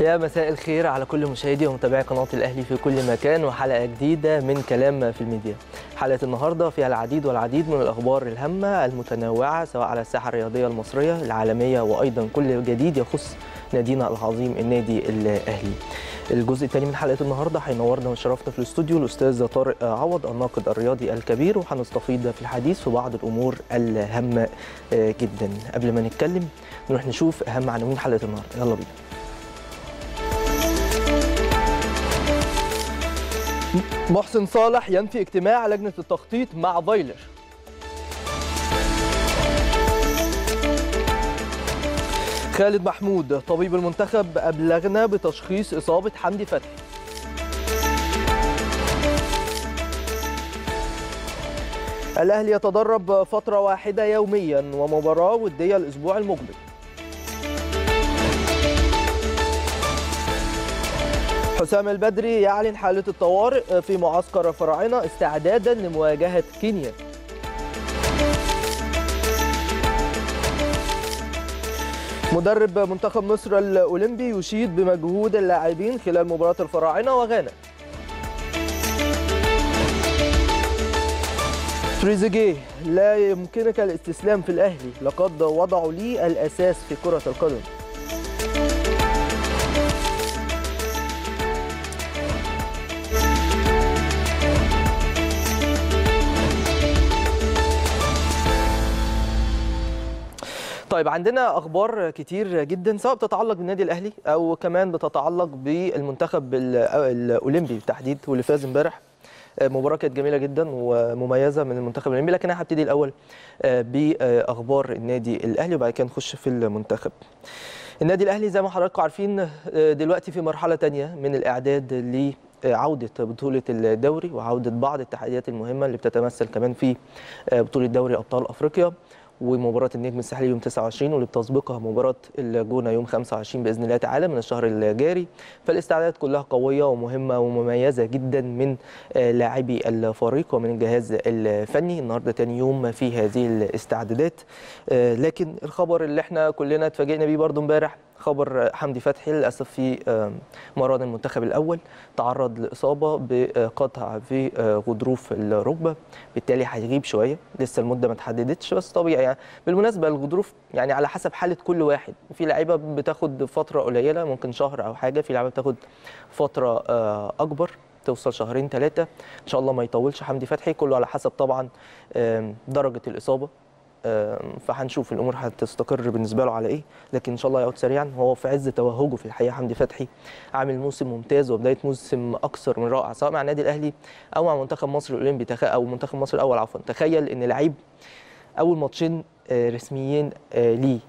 يا مساء الخير على كل مشاهدي ومتابعي قناة الأهلي في كل مكان وحلقة جديدة من كلام في الميديا حلقة النهاردة فيها العديد والعديد من الأخبار الهامة المتنوعة سواء على الساحة الرياضية المصرية العالمية وأيضا كل جديد يخص نادينا العظيم النادي الأهلي الجزء الثاني من حلقه النهارده هينورنا ويشرفنا في الاستوديو الاستاذ طارق عوض الناقد الرياضي الكبير وهنستفيض في الحديث في بعض الامور الهامه جدا قبل ما نتكلم نروح نشوف اهم عناوين حلقه النهارده يلا بينا محسن صالح ينفي اجتماع لجنه التخطيط مع فايلر خالد محمود طبيب المنتخب أبلغنا بتشخيص إصابة حمدي فتحي الأهلي يتدرب فترة واحدة يوميا ومباراة ودية الأسبوع المقبل حسام البدري يعلن حالة الطوارئ في معسكر فراعنة استعدادا لمواجهة كينيا مدرب منتخب مصر الأولمبي يشيد بمجهود اللاعبين خلال مباراة الفراعنة وغانا تريزيجيه لا يمكنك الاستسلام في الأهلي لقد وضعوا لي الأساس في كرة القدم طيب عندنا اخبار كتير جدا سواء بتتعلق بالنادي الاهلي او كمان بتتعلق بالمنتخب الاولمبي بالتحديد واللي فاز امبارح مباراه كانت جميله جدا ومميزه من المنتخب الاولمبي لكن انا هبتدي الاول باخبار النادي الاهلي وبعد كده نخش في المنتخب النادي الاهلي زي ما حضراتكم عارفين دلوقتي في مرحله ثانيه من الاعداد ل عودة بطولة الدوري وعودة بعض التحديات المهمة اللي بتتمثل كمان في بطولة دوري أبطال أفريقيا ومباراه النجم الساحلي يوم 29 واللي بتسبقها مباراه الجونه يوم 25 باذن الله تعالى من الشهر الجاري فالاستعدادات كلها قويه ومهمه ومميزه جدا من لاعبي الفريق ومن الجهاز الفني النهارده تاني يوم في هذه الاستعدادات لكن الخبر اللي احنا كلنا اتفاجئنا بيه برضو امبارح خبر حمدي فتحي للاسف في مران المنتخب الاول تعرض لاصابه بقطع في غضروف الركبه بالتالي هيغيب شويه لسه المده ما اتحددتش بس طبيعي يعني بالمناسبه الغضروف يعني على حسب حاله كل واحد في لعيبه بتاخد فتره قليله ممكن شهر او حاجه في لعيبه بتاخد فتره اكبر توصل شهرين ثلاثه ان شاء الله ما يطولش حمدي فتحي كله على حسب طبعا درجه الاصابه فهنشوف الامور هتستقر بالنسبه له على ايه لكن ان شاء الله يعود سريعا هو في عز توهجه في الحقيقه حمدي فتحي عامل موسم ممتاز وبدايه موسم اكثر من رائع سواء مع النادي الاهلي او مع منتخب مصر الاولمبي او منتخب مصر الاول عفوا تخيل ان لعيب اول ماتشين رسميين ليه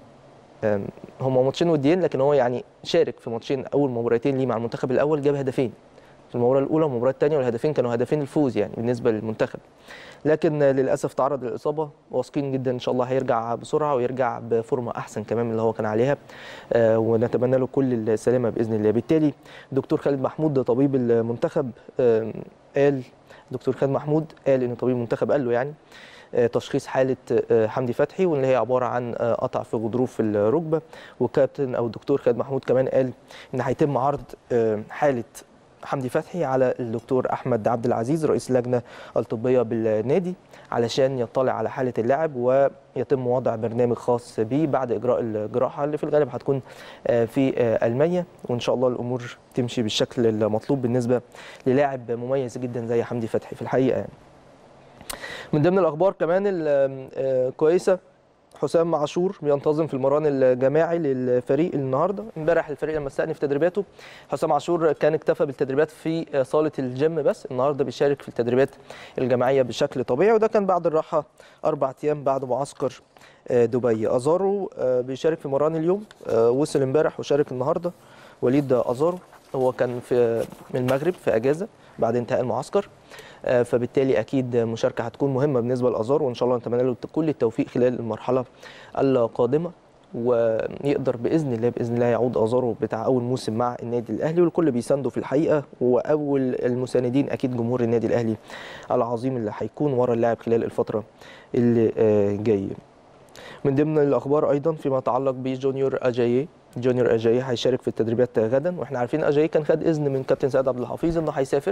هما ماتشين وديين لكن هو يعني شارك في ماتشين اول مباراتين ليه مع المنتخب الاول جاب هدفين في المباراه الاولى والمباراه الثانيه والهدفين كانوا هدفين الفوز يعني بالنسبه للمنتخب لكن للاسف تعرض للاصابه واثقين جدا ان شاء الله هيرجع بسرعه ويرجع بفورمه احسن كمان من اللي هو كان عليها آه ونتمنى له كل السلامه باذن الله بالتالي دكتور خالد محمود طبيب المنتخب آه قال دكتور خالد محمود قال ان طبيب المنتخب قال له يعني تشخيص حاله حمدي فتحي واللي هي عباره عن قطع في غضروف الركبه والكابتن او الدكتور خالد محمود كمان قال ان هيتم عرض حاله حمدي فتحي على الدكتور احمد عبد العزيز رئيس اللجنه الطبيه بالنادي علشان يطلع على حاله اللاعب ويتم وضع برنامج خاص به بعد اجراء الجراحه اللي في الغالب هتكون في المانيا وان شاء الله الامور تمشي بالشكل المطلوب بالنسبه للاعب مميز جدا زي حمدي فتحي في الحقيقه يعني. من ضمن الاخبار كمان الكويسه حسام عاشور بينتظم في المران الجماعي للفريق النهارده امبارح الفريق لما استأنف في تدريباته حسام عاشور كان اكتفى بالتدريبات في صاله الجيم بس النهارده بيشارك في التدريبات الجماعيه بشكل طبيعي وده كان بعد الراحه اربع ايام بعد معسكر دبي ازارو بيشارك في مران اليوم وصل امبارح وشارك النهارده وليد ازارو هو كان في من المغرب في اجازه بعد انتهاء المعسكر فبالتالي اكيد مشاركه هتكون مهمه بالنسبه لازار وان شاء الله نتمنى له كل التوفيق خلال المرحله القادمه ويقدر باذن الله باذن الله يعود ازارو بتاع اول موسم مع النادي الاهلي والكل بيسانده في الحقيقه واول المساندين اكيد جمهور النادي الاهلي العظيم اللي هيكون ورا اللاعب خلال الفتره اللي جايه من ضمن الاخبار ايضا فيما يتعلق بجونيور اجاييه جونيور اجاي هيشارك في التدريبات غدا واحنا عارفين اجاي كان خد اذن من كابتن سيد عبد الحفيظ انه هيسافر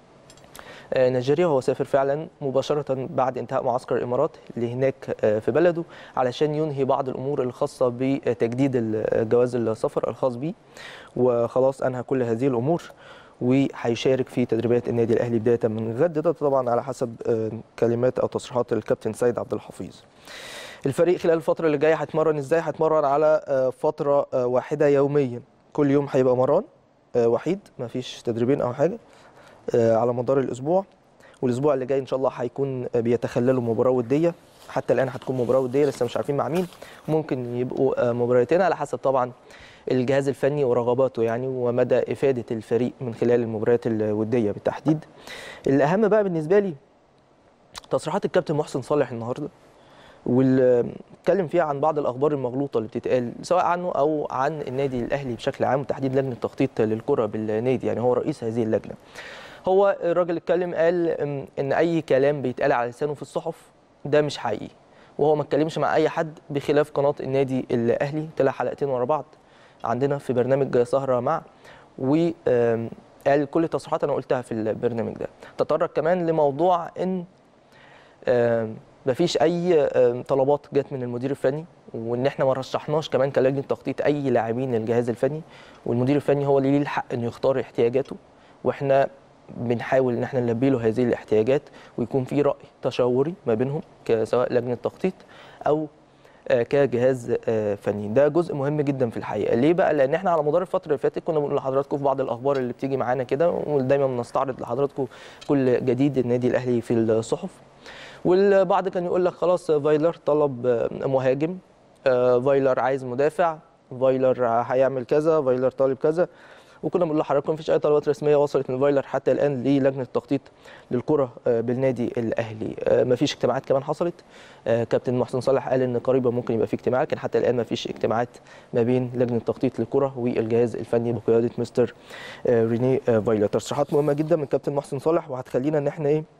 آه، نيجيريا هو سافر فعلا مباشرة بعد انتهاء معسكر الإمارات لهناك آه، في بلده علشان ينهي بعض الأمور الخاصة بتجديد ال- جواز السفر الخاص به وخلاص أنهى كل هذه الأمور وهيشارك في تدريبات النادي الأهلي بداية من غد ده طبعا على حسب آه، كلمات أو تصريحات الكابتن سيد عبد الحفيظ الفريق خلال الفترة اللي جاية هيتمرن ازاي؟ هيتمرن على آه، فترة آه، واحدة يوميا كل يوم هيبقى مران آه، وحيد مفيش تدريبين أو حاجة آه، على مدار الاسبوع والاسبوع اللي جاي ان شاء الله هيكون آه، بيتخللوا مباراه وديه حتى الان هتكون مباراه وديه لسه مش عارفين مع مين ممكن يبقوا آه، مباراتين على حسب طبعا الجهاز الفني ورغباته يعني ومدى افاده الفريق من خلال المباريات الوديه بالتحديد الاهم بقى بالنسبه لي تصريحات الكابتن محسن صالح النهارده واللي اتكلم فيها عن بعض الاخبار المغلوطه اللي بتتقال سواء عنه او عن النادي الاهلي بشكل عام وتحديد لجنه التخطيط للكره بالنادي يعني هو رئيس هذه اللجنه هو الراجل اتكلم قال أم، ان اي كلام بيتقال على لسانه في الصحف ده مش حقيقي وهو ما اتكلمش مع اي حد بخلاف قناه النادي الاهلي طلع حلقتين ورا بعض عندنا في برنامج سهره مع وقال كل التصريحات انا قلتها في البرنامج ده تطرق كمان لموضوع ان آم، مفيش اي آم، طلبات جت من المدير الفني وان احنا ما رشحناش كمان كلجنه تخطيط اي لاعبين للجهاز الفني والمدير الفني هو اللي ليه الحق انه يختار احتياجاته واحنا بنحاول ان احنا نلبي له هذه الاحتياجات ويكون في راي تشاوري ما بينهم ك- سواء لجنه تخطيط او آه، كجهاز آه، فني ده جزء مهم جدا في الحقيقه ليه بقى لان احنا على مدار الفتره اللي فاتت كنا بنقول لحضراتكم في بعض الاخبار اللي بتيجي معانا كده ودايما بنستعرض لحضراتكم كل جديد النادي الاهلي في الصحف والبعض كان يقول لك خلاص فايلر طلب آه، مهاجم آه، فايلر عايز مدافع فايلر هيعمل كذا فايلر طالب كذا وكنا بنقول لحضراتكم مفيش اي طلبات رسميه وصلت من فايلر حتى الان للجنه التخطيط للكره آه، بالنادي الاهلي آه، مفيش اجتماعات كمان حصلت آه، كابتن محسن صالح قال ان قريبا ممكن يبقى في اجتماع لكن حتى الان مفيش اجتماعات ما بين لجنه التخطيط للكره والجهاز الفني بقياده مستر آه، ريني آه، فايلر تصريحات مهمه جدا من كابتن محسن صالح وهتخلينا ان احنا ايه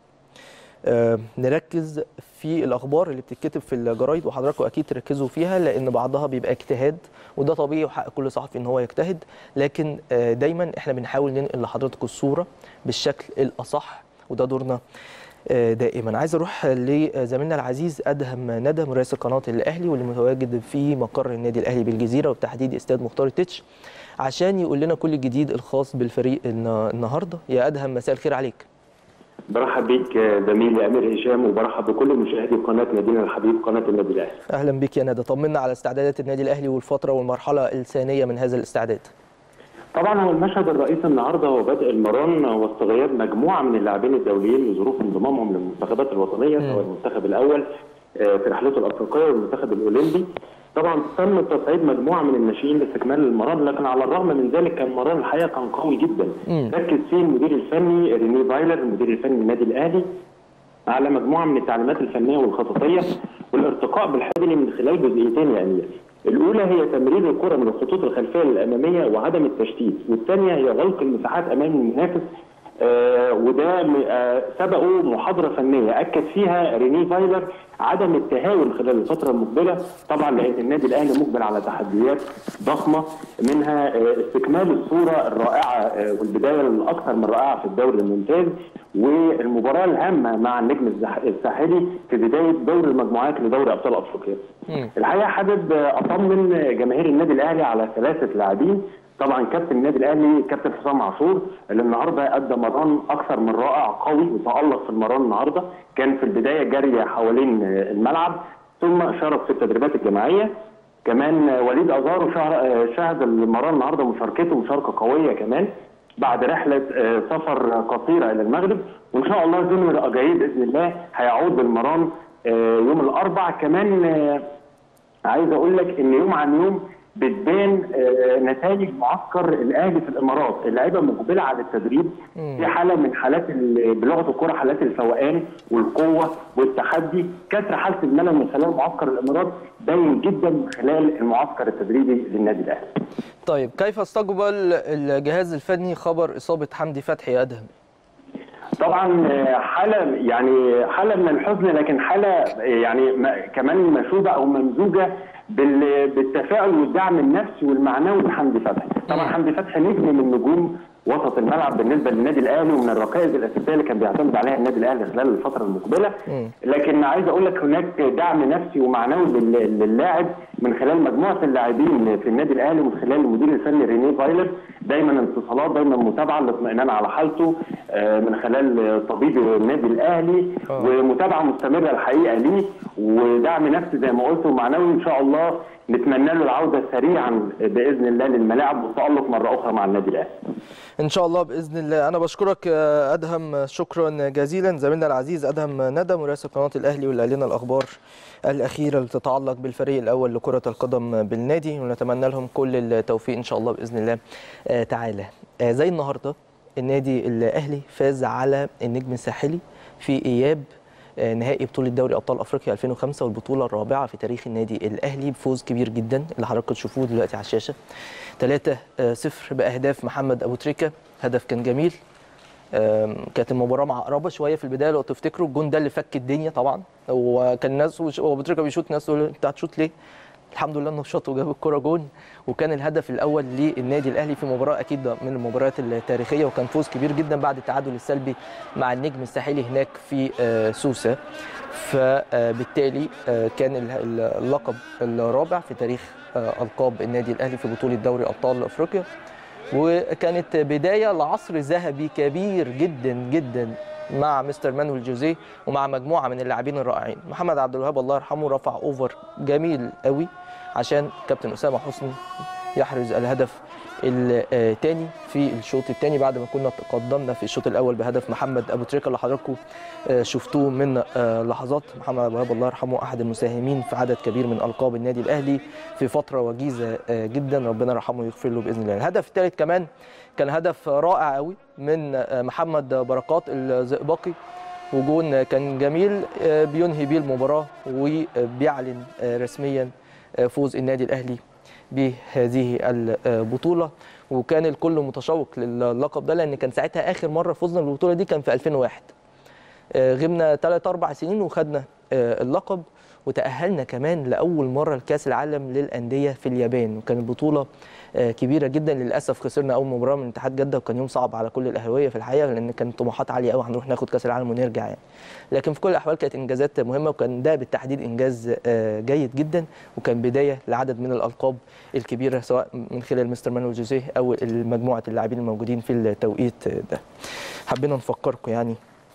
آه، نركز في الاخبار اللي بتتكتب في الجرايد وحضراتكم اكيد تركزوا فيها لان بعضها بيبقى اجتهاد وده طبيعي وحق كل صحفي ان هو يجتهد لكن آه، دايما احنا بنحاول ننقل لحضراتكم الصوره بالشكل الاصح وده دورنا آه، دائما عايز اروح لزميلنا العزيز ادهم ندم رئيس قناه الاهلي واللي متواجد في مقر النادي الاهلي بالجزيره وبتحديد استاد مختار التتش عشان يقول لنا كل الجديد الخاص بالفريق النا- النهارده يا ادهم مساء الخير عليك برحب بيك زميلي امير هشام وبرحب بكل مشاهدي قناه نادينا الحبيب قناه النادي الاهلي. اهلا بك يا ندى طمنا على استعدادات النادي الاهلي والفتره والمرحله الثانيه من هذا الاستعداد طبعا هو المشهد الرئيسي النهارده هو بدء المران واستغياب مجموعه من اللاعبين الدوليين لظروف انضمامهم للمنتخبات الوطنيه سواء المنتخب الاول آه، في رحلته الافريقيه والمنتخب الاولمبي. طبعا تم تصعيد مجموعه من الناشئين لاستكمال المران لكن على الرغم من ذلك كان مران الحقيقه كان قوي جدا. مم. ركز فيه المدير الفني ريني فايلر المدير الفني للنادي الاهلي على مجموعه من التعليمات الفنيه والخططيه والارتقاء بالحبل من خلال جزئيتين يعني الاولى هي تمرير الكره من الخطوط الخلفيه الاماميه وعدم التشتيت والثانيه هي غلق المساحات امام المنافس آه وده م- آه سبقه محاضره فنيه اكد فيها ريني فايلر عدم التهاون خلال الفتره المقبله طبعا لان النادي الاهلي مقبل على تحديات ضخمه منها آه استكمال الصوره الرائعه آه والبدايه الاكثر من رائعه في الدوري الممتاز والمباراه الهامه مع النجم الزح- الساحلي في بدايه دور المجموعات لدوري ابطال افريقيا. مم. الحقيقه حابب اطمن جماهير النادي الاهلي على ثلاثه لاعبين طبعا كابتن النادي الاهلي كابتن حسام عاشور اللي النهارده ادى مران اكثر من رائع قوي وتالق في المران النهارده كان في البدايه جري حوالين الملعب ثم شارك في التدريبات الجماعيه كمان وليد ازارو شهر- شهد المران النهارده مشاركته مشاركه قويه كمان بعد رحله آه، سفر قصيره الى المغرب وان شاء الله جونيور اجايب باذن الله هيعود بالمران آه، يوم الاربع كمان آه، عايز اقول لك ان يوم عن يوم بتبان آه، نتائج معسكر الاهلي في الامارات، اللعيبه مقبله على التدريب في حاله من حالات ال- بلغه الكره حالات الفوقان والقوه والتحدي، كسر حاله الملل من خلال معسكر الامارات باين جدا من خلال المعسكر التدريبي للنادي الاهلي. طيب كيف استقبل الجهاز الفني خبر اصابه حمدي فتحي يا ادهم طبعا آه، حاله يعني حاله من الحزن لكن حاله آه، يعني م- كمان مشوبه او ممزوجه بال- بالتفاؤل والدعم النفسي والمعنوي لحمدي فتحي طبعا مم. حمدي فتحي نجم من نجوم وسط الملعب بالنسبه للنادي الاهلي ومن الركائز الاساسيه اللي كان بيعتمد عليها النادي الاهلي خلال الفتره المقبله مم. لكن عايز اقول لك هناك دعم نفسي ومعنوي لل- للاعب من خلال مجموعه اللاعبين في النادي الاهلي ومن خلال المدير الفني رينيه فايلر دايما اتصالات دايما متابعه للاطمئنان على حالته آه، من خلال طبيب النادي الاهلي آه. ومتابعه مستمره الحقيقه ليه ودعم نفسي زي ما قلت ومعنوي ان شاء الله نتمنى له العوده سريعا باذن الله للملاعب والتالق مره اخرى مع النادي الاهلي ان شاء الله باذن الله انا بشكرك آه، ادهم شكرا جزيلا زميلنا العزيز ادهم ندى مراسل قناه الاهلي واللي قال لنا الاخبار الاخيره اللي تتعلق بالفريق الاول لكره القدم بالنادي ونتمنى لهم كل التوفيق ان شاء الله باذن الله آه، تعالى آه، زي النهارده النادي الاهلي فاز على النجم الساحلي في اياب آه، نهائي بطولة دوري أبطال أفريقيا 2005 والبطولة الرابعة في تاريخ النادي الأهلي بفوز كبير جدا اللي حضراتكم تشوفوه دلوقتي على الشاشة 3 0 بأهداف محمد أبو تريكة هدف كان جميل آم، كانت المباراة معقربة شوية في البداية لو تفتكروا الجون ده اللي فك الدنيا طبعا وكان الناس وش- هو أبو تريكة بيشوط ناس تقول أنت هتشوط ليه؟ الحمد لله انه شاط وجاب الكرة جون وكان الهدف الاول للنادي الاهلي في مباراه اكيد من المباريات التاريخيه وكان فوز كبير جدا بعد التعادل السلبي مع النجم الساحلي هناك في آه، سوسه فبالتالي آه، كان ال- ال- اللقب الرابع في تاريخ آه، القاب النادي الاهلي في بطوله دوري ابطال افريقيا وكانت بدايه لعصر ذهبي كبير جدا جدا مع مستر مانويل جوزيه ومع مجموعه من اللاعبين الرائعين محمد عبد الوهاب الله يرحمه رفع اوفر جميل قوي عشان كابتن اسامه حسني يحرز الهدف الثاني في الشوط الثاني بعد ما كنا تقدمنا في الشوط الاول بهدف محمد ابو تريكه اللي حضراتكم آه، شفتوه من آه، لحظات محمد ابو وهاب الله يرحمه احد المساهمين في عدد كبير من القاب النادي الاهلي في فتره وجيزه آه، جدا ربنا يرحمه ويغفر له باذن الله الهدف الثالث كمان كان هدف رائع قوي من آه، محمد بركات الزئبقي وجون كان جميل آه، بينهي بيه المباراه وبيعلن آه، رسميا آه، فوز النادي الاهلي بهذه البطوله وكان الكل متشوق للقب ده لان كان ساعتها اخر مره فزنا بالبطوله دي كان في 2001 آه، غبنا 3 4 سنين وخدنا آه، اللقب وتأهلنا كمان لأول مرة لكأس العالم للأندية في اليابان وكانت بطولة آه، كبيرة جدا للأسف خسرنا أول مباراة من اتحاد جدة وكان يوم صعب على كل الأهلاوية في الحقيقة لأن كانت طموحات عالية قوي هنروح ناخد كأس العالم ونرجع يعني لكن في كل الأحوال كانت إنجازات مهمة وكان ده بالتحديد إنجاز آه، جيد جدا وكان بداية لعدد من الألقاب الكبيرة سواء من خلال مستر مانويل جوزيه أو مجموعة اللاعبين الموجودين في التوقيت ده حبينا نفكركم يعني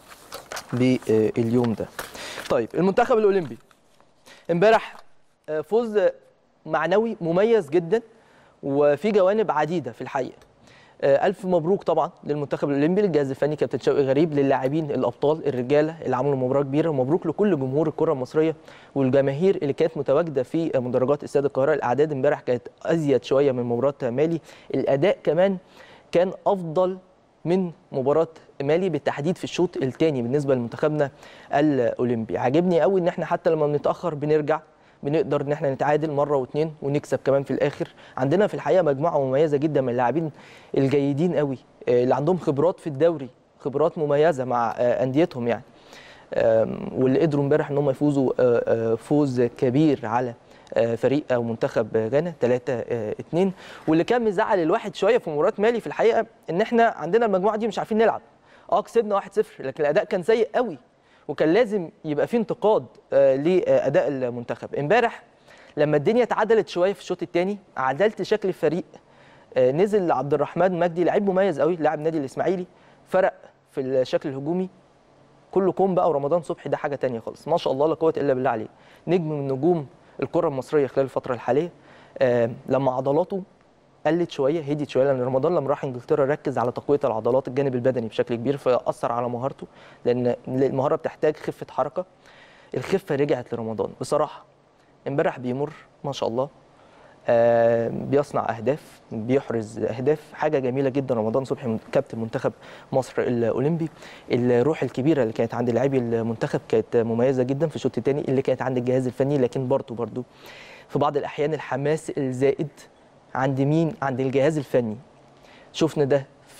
باليوم ده طيب المنتخب الاولمبي امبارح آه، فوز معنوي مميز جدا وفي جوانب عديده في الحقيقه آه، الف مبروك طبعا للمنتخب الاولمبي للجهاز الفني كابتن شوقي غريب للاعبين الابطال الرجاله اللي عملوا مباراه كبيره ومبروك لكل جمهور الكره المصريه والجماهير اللي كانت متواجده في مدرجات استاد القاهره الاعداد امبارح كانت ازيد شويه من مباراه مالي الاداء كمان كان افضل من مباراه مالي بالتحديد في الشوط الثاني بالنسبه لمنتخبنا الاولمبي عاجبني قوي ان احنا حتى لما بنتاخر نرجع بنقدر ان احنا نتعادل مره واثنين ونكسب كمان في الاخر عندنا في الحقيقه مجموعه مميزه جدا من اللاعبين الجيدين قوي آه، اللي عندهم خبرات في الدوري خبرات مميزه مع آه، انديتهم يعني آم، واللي قدروا امبارح ان هم يفوزوا آه، آه، فوز كبير على آه، فريق او منتخب غانا 3 2 واللي كان مزعل الواحد شويه في مباراه مالي في الحقيقه ان احنا عندنا المجموعه دي مش عارفين نلعب اه كسبنا 1 0 لكن الاداء كان سيء قوي وكان لازم يبقى في انتقاد آه، لاداء المنتخب امبارح لما الدنيا اتعدلت شويه في الشوط الثاني عدلت شكل الفريق آه، نزل عبد الرحمن مجدي لعيب مميز قوي لاعب نادي الاسماعيلي فرق في الشكل الهجومي كله كوم بقى ورمضان صبحي ده حاجه تانية خالص ما شاء الله لا قوه الا بالله عليه نجم من نجوم الكره المصريه خلال الفتره الحاليه آه لما عضلاته قلت شويه هديت شويه لان رمضان لما راح انجلترا ركز على تقويه العضلات الجانب البدني بشكل كبير فاثر على مهارته لان المهاره بتحتاج خفه حركه الخفه رجعت لرمضان بصراحه امبارح بيمر ما شاء الله آه، بيصنع اهداف بيحرز اهداف حاجه جميله جدا رمضان صبحي من- كابتن منتخب مصر الاولمبي الروح الكبيره اللي كانت عند لاعبي المنتخب كانت مميزه جدا في الشوط الثاني اللي كانت عند الجهاز الفني لكن برضه برضه في بعض الاحيان الحماس الزائد عند مين عند الجهاز الفني شفنا ده في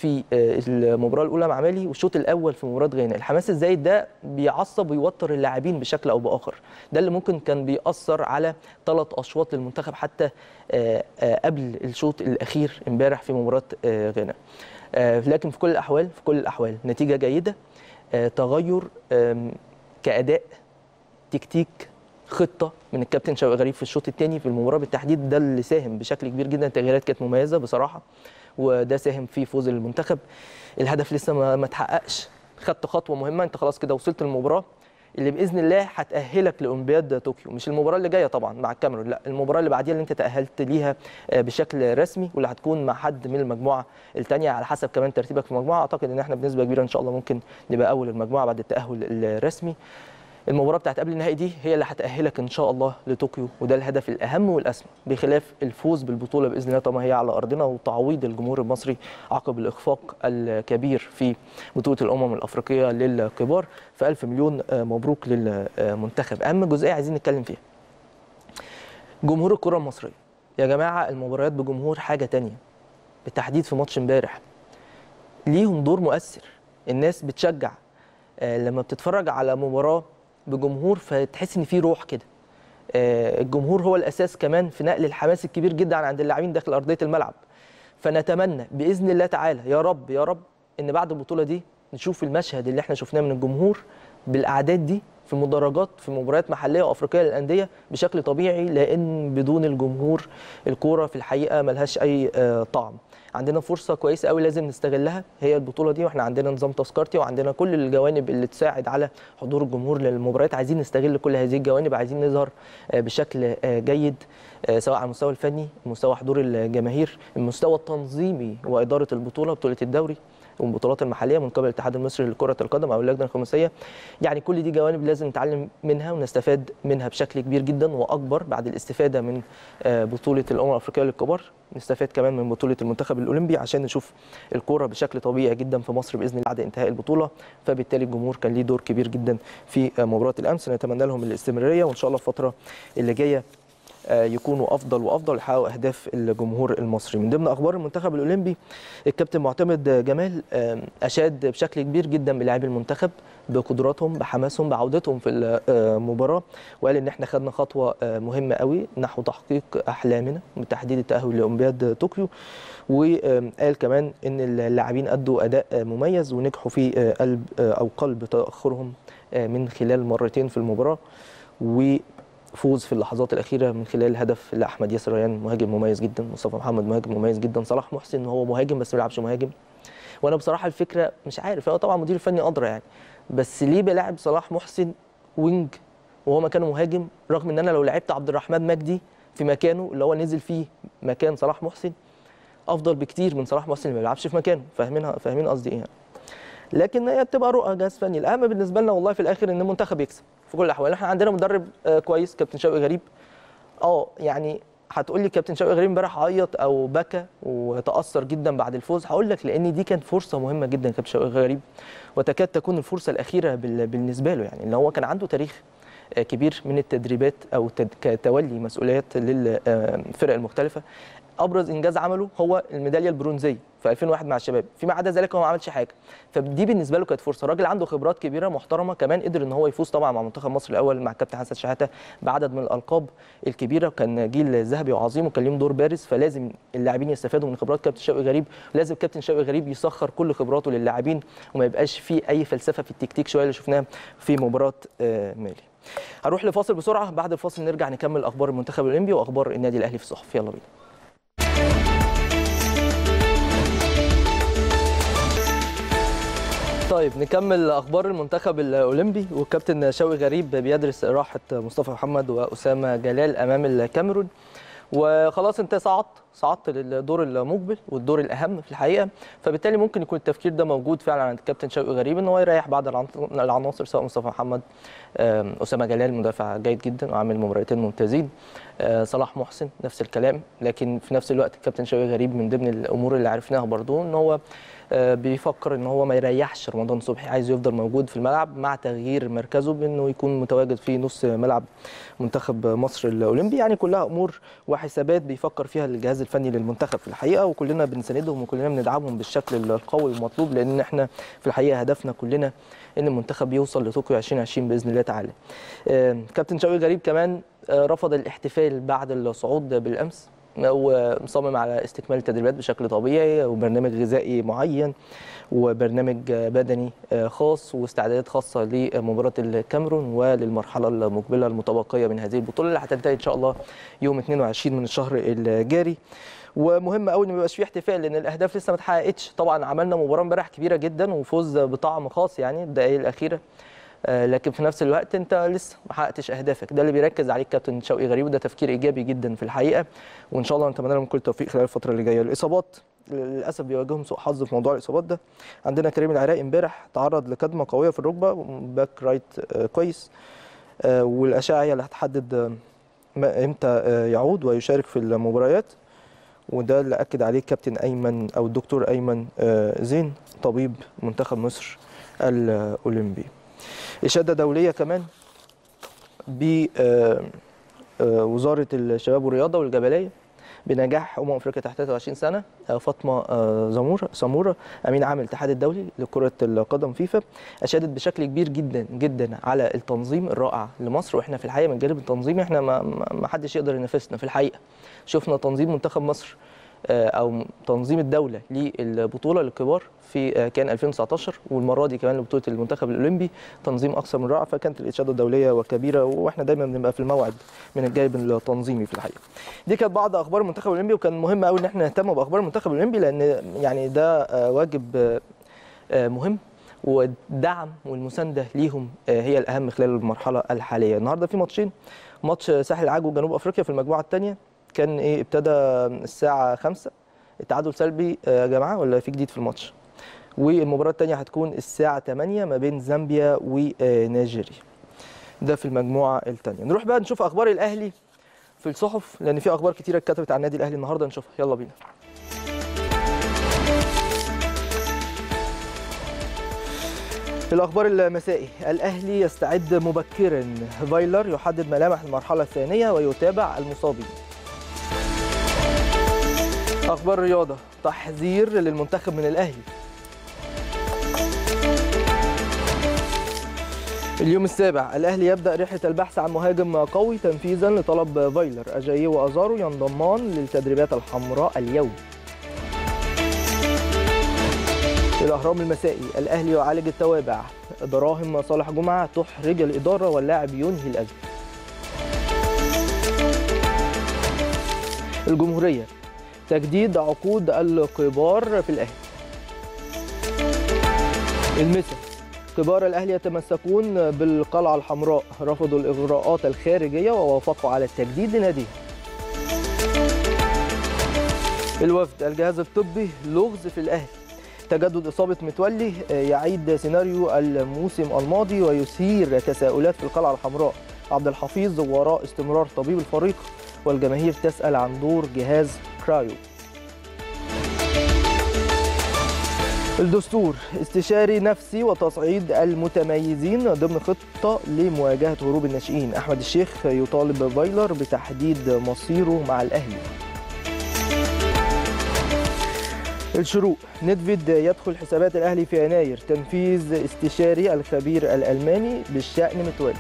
في آه، المباراه الاولى مع مالي والشوط الاول في مباراه غانا الحماس الزايد ده بيعصب ويوتر اللاعبين بشكل او باخر ده اللي ممكن كان بيأثر على ثلاث اشواط للمنتخب حتى آه، آه، قبل الشوط الاخير امبارح في مباراه آه، غانا آه، لكن في كل الاحوال في كل الاحوال نتيجه جيده آه، تغير آم، كاداء تكتيك خطه من الكابتن شوقي غريب في الشوط الثاني في المباراه بالتحديد ده اللي ساهم بشكل كبير جدا التغييرات كانت مميزه بصراحه وده ساهم في فوز المنتخب الهدف لسه ما ما اتحققش خدت خطوه مهمه انت خلاص كده وصلت المباراه اللي باذن الله هتاهلك لاولمبياد طوكيو مش المباراه اللي جايه طبعا مع الكاميرون لا المباراه اللي بعديها اللي انت تاهلت ليها آه، بشكل رسمي واللي هتكون مع حد من المجموعه الثانيه على حسب كمان ترتيبك في المجموعه اعتقد ان احنا بنسبه كبيره ان شاء الله ممكن نبقى اول المجموعه بعد التاهل الرسمي المباراه بتاعت قبل النهائي دي هي اللي هتاهلك ان شاء الله لطوكيو وده الهدف الاهم والاسمى بخلاف الفوز بالبطوله باذن الله طالما هي على ارضنا وتعويض الجمهور المصري عقب الاخفاق الكبير في بطوله الامم الافريقيه للكبار فالف مليون آه، مبروك للمنتخب اهم جزئيه عايزين نتكلم فيها جمهور الكره المصريه يا جماعه المباريات بجمهور حاجه تانية بالتحديد في ماتش امبارح ليهم دور مؤثر الناس بتشجع آه، لما بتتفرج على مباراه بجمهور فتحس ان في روح كده آه، الجمهور هو الاساس كمان في نقل الحماس الكبير جدا عند اللاعبين داخل ارضيه الملعب فنتمنى باذن الله تعالى يا رب يا رب ان بعد البطوله دي نشوف المشهد اللي احنا شفناه من الجمهور بالاعداد دي في مدرجات في مباريات محليه وافريقيه للانديه بشكل طبيعي لان بدون الجمهور الكوره في الحقيقه ملهاش اي آه، طعم عندنا فرصه كويسه قوي لازم نستغلها هي البطوله دي واحنا عندنا نظام تذكرتي وعندنا كل الجوانب اللي تساعد على حضور الجمهور للمباريات عايزين نستغل كل هذه الجوانب عايزين نظهر آه، بشكل آه، جيد آه، سواء على المستوى الفني مستوى حضور الجماهير المستوى التنظيمي واداره البطوله بطوله الدوري والبطولات المحليه من قبل الاتحاد المصري لكره القدم او اللجنه الخماسيه يعني كل دي جوانب لازم نتعلم منها ونستفاد منها بشكل كبير جدا واكبر بعد الاستفاده من آه، بطوله الامم الافريقيه للكبار نستفاد كمان من بطوله المنتخب الاولمبي عشان نشوف الكوره بشكل طبيعي جدا في مصر باذن الله بعد انتهاء البطوله فبالتالي الجمهور كان ليه دور كبير جدا في آه، مباراه الامس نتمنى لهم الاستمراريه وان شاء الله الفتره اللي جايه آه، يكونوا افضل وافضل يحققوا اهداف الجمهور المصري من ضمن اخبار المنتخب الاولمبي الكابتن معتمد جمال آه، اشاد بشكل كبير جدا بلاعبي المنتخب بقدراتهم بحماسهم بعودتهم في المباراه وقال ان احنا خدنا خطوه آه، مهمه قوي نحو تحقيق احلامنا بتحديد التاهل لاولمبياد طوكيو وقال كمان ان اللاعبين ادوا اداء آه، مميز ونجحوا في آه، قلب آه، او قلب تاخرهم آه، من خلال مرتين في المباراه وفوز في اللحظات الاخيره من خلال هدف لاحمد ياسر ريان مهاجم مميز جدا مصطفى محمد مهاجم مميز جدا صلاح محسن هو مهاجم بس ما بيلعبش مهاجم وانا بصراحه الفكره مش عارف هو طبعا مدير الفني ادرى يعني بس ليه بيلاعب صلاح محسن وينج وهو مكانه مهاجم رغم ان انا لو لعبت عبد الرحمن مجدي في مكانه اللي هو نزل فيه مكان صلاح محسن افضل بكتير من صلاح محسن اللي ما بيلعبش في مكانه فاهمين فاهمين قصدي ايه يعني. لكن هي بتبقى رؤى جهاز فني الاهم بالنسبه لنا والله في الاخر ان المنتخب يكسب في كل الاحوال احنا عندنا مدرب آه، كويس كابتن شوقي غريب اه يعني هتقول لي كابتن شوقي غريب امبارح عيط او بكى وتاثر جدا بعد الفوز هقول لك لان دي كانت فرصه مهمه جدا كابتن شوقي غريب وتكاد تكون الفرصه الاخيره بال- بالنسبه له يعني ان هو كان عنده تاريخ آه، كبير من التدريبات او تد- كتولي مسؤوليات للفرق المختلفه ابرز انجاز عمله هو الميداليه البرونزيه في 2001 مع الشباب فيما عدا ذلك هو ما عملش حاجه فدي بالنسبه له كانت فرصه راجل عنده خبرات كبيره محترمه كمان قدر ان هو يفوز طبعا مع منتخب مصر الاول مع الكابتن حسن شحاته بعدد من الالقاب الكبيره كان جيل ذهبي وعظيم وكان ليهم دور بارز فلازم اللاعبين يستفادوا من خبرات كابتن شوقي غريب لازم كابتن شوقي غريب يسخر كل خبراته للاعبين وما يبقاش في اي فلسفه في التكتيك شويه اللي شفناها في مباراه آه، مالي هنروح لفاصل بسرعه بعد الفاصل نرجع نكمل اخبار المنتخب الاولمبي واخبار النادي الاهلي في الصحف يلا بينا طيب نكمل اخبار المنتخب الاولمبي والكابتن شوقي غريب بيدرس راحه مصطفى محمد واسامه جلال امام الكاميرون وخلاص انت صعدت صعدت للدور المقبل والدور الاهم في الحقيقه فبالتالي ممكن يكون التفكير ده موجود فعلا عند الكابتن شوقي غريب ان هو يريح بعض العنط- العناصر سواء مصطفى محمد آم، اسامه جلال مدافع جيد جدا وعامل مباراتين ممتازين آه، صلاح محسن نفس الكلام لكن في نفس الوقت الكابتن شوقي غريب من ضمن الامور اللي عرفناها برضو ان هو آه، بيفكر ان هو ما يريحش رمضان صبحي عايز يفضل موجود في الملعب مع تغيير مركزه بانه يكون متواجد في نص ملعب منتخب مصر الاولمبي يعني كلها امور وحسابات بيفكر فيها الجهاز الفني للمنتخب في الحقيقه وكلنا بنساندهم وكلنا بندعمهم بالشكل القوي المطلوب لان احنا في الحقيقه هدفنا كلنا ان المنتخب يوصل لطوكيو 2020 باذن الله تعالى. آه، كابتن شوقي غريب كمان آه، رفض الاحتفال بعد الصعود بالامس ومصمم على استكمال التدريبات بشكل طبيعي وبرنامج غذائي معين وبرنامج بدني خاص واستعدادات خاصه لمباراه الكاميرون وللمرحله المقبله المتبقيه من هذه البطوله اللي هتنتهي ان شاء الله يوم 22 من الشهر الجاري ومهم قوي ان ما يبقاش فيه احتفال لان الاهداف لسه ما اتحققتش طبعا عملنا مباراه امبارح كبيره جدا وفوز بطعم خاص يعني الدقائق الاخيره آه، لكن في نفس الوقت انت لسه ما حققتش اهدافك ده اللي بيركز عليه الكابتن شوقي غريب وده تفكير ايجابي جدا في الحقيقه وان شاء الله نتمنى لهم كل التوفيق خلال الفتره اللي جايه الاصابات للاسف بيواجههم سوء حظ في موضوع الاصابات ده عندنا كريم العراقي امبارح تعرض لكدمه قويه في الركبه باك رايت آه، كويس آه، والاشعه هي اللي هتحدد آه، ما- امتى آه، يعود ويشارك في المباريات وده اللي اكد عليه الكابتن ايمن او الدكتور ايمن آه، زين طبيب منتخب مصر الاولمبي اشاده دوليه كمان بوزاره الشباب والرياضه والجبليه بنجاح امم افريقيا تحت 23 سنه آه، فاطمه آه، زموره سموره امين عام الاتحاد الدولي لكره القدم فيفا اشادت بشكل كبير جدا جدا على التنظيم الرائع لمصر واحنا في الحقيقه من الجانب التنظيمي احنا ما ما- ما حدش يقدر ينافسنا في الحقيقه شفنا تنظيم منتخب مصر آه، او تنظيم الدوله للبطوله للكبار في آه، كان 2019 والمره دي كمان لبطوله المنتخب الاولمبي تنظيم اكثر من رائع فكانت الاشاده الدوليه وكبيره واحنا دايما بنبقى في الموعد من الجانب التنظيمي في الحقيقه. دي كانت بعض اخبار المنتخب الاولمبي وكان مهم قوي ان احنا نهتم باخبار المنتخب الاولمبي لان يعني ده آه، واجب آه، آه، مهم والدعم والمسانده ليهم آه، هي الاهم خلال المرحله الحاليه النهارده في ماتشين ماتش ساحل العاج وجنوب افريقيا في المجموعه الثانيه كان ايه ابتدى الساعه 5 التعادل سلبي آه، يا جماعه ولا في جديد في الماتش والمباراه الثانيه هتكون الساعه 8 ما بين زامبيا ونيجيريا ده في المجموعه الثانيه نروح بقى نشوف اخبار الاهلي في الصحف لان في اخبار كتيره اتكتبت عن النادي الاهلي النهارده نشوفها يلا بينا الأخبار المسائي الأهلي يستعد مبكرا فايلر يحدد ملامح المرحلة الثانية ويتابع المصابين أخبار الرياضة تحذير للمنتخب من الأهلي اليوم السابع الأهلي يبدأ رحلة البحث عن مهاجم قوي تنفيذا لطلب فايلر أجاييه وأزارو ينضمان للتدريبات الحمراء اليوم الأهرام المسائي الأهلي يعالج التوابع دراهم صالح جمعة تحرج الإدارة واللاعب ينهي الأزمة الجمهورية تجديد عقود الكبار في الأهلي المسا كبار الأهلي يتمسكون بالقلعة الحمراء رفضوا الإغراءات الخارجية ووافقوا على التجديد لناديهم الوفد الجهاز الطبي لغز في الأهلي تجدد إصابة متولي يعيد سيناريو الموسم الماضي ويثير تساؤلات في القلعة الحمراء عبد الحفيظ وراء استمرار طبيب الفريق والجماهير تسأل عن دور جهاز كرايو الدستور استشاري نفسي وتصعيد المتميزين ضمن خطة لمواجهة هروب الناشئين أحمد الشيخ يطالب فايلر بتحديد مصيره مع الأهلي الشروق ندفيد يدخل حسابات الأهلي في يناير تنفيذ استشاري الخبير الألماني بالشأن متولي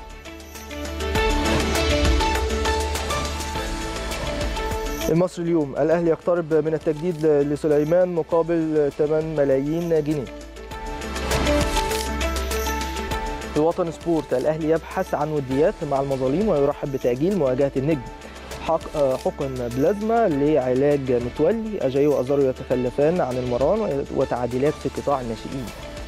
المصري اليوم الأهلي يقترب من التجديد لسليمان مقابل 8 ملايين جنيه الوطن سبورت الأهلي يبحث عن وديات مع المظالم ويرحب بتأجيل مواجهة النجم حق حقن بلازما لعلاج متولي أجاي وأزارو يتخلفان عن المران وتعديلات في قطاع الناشئين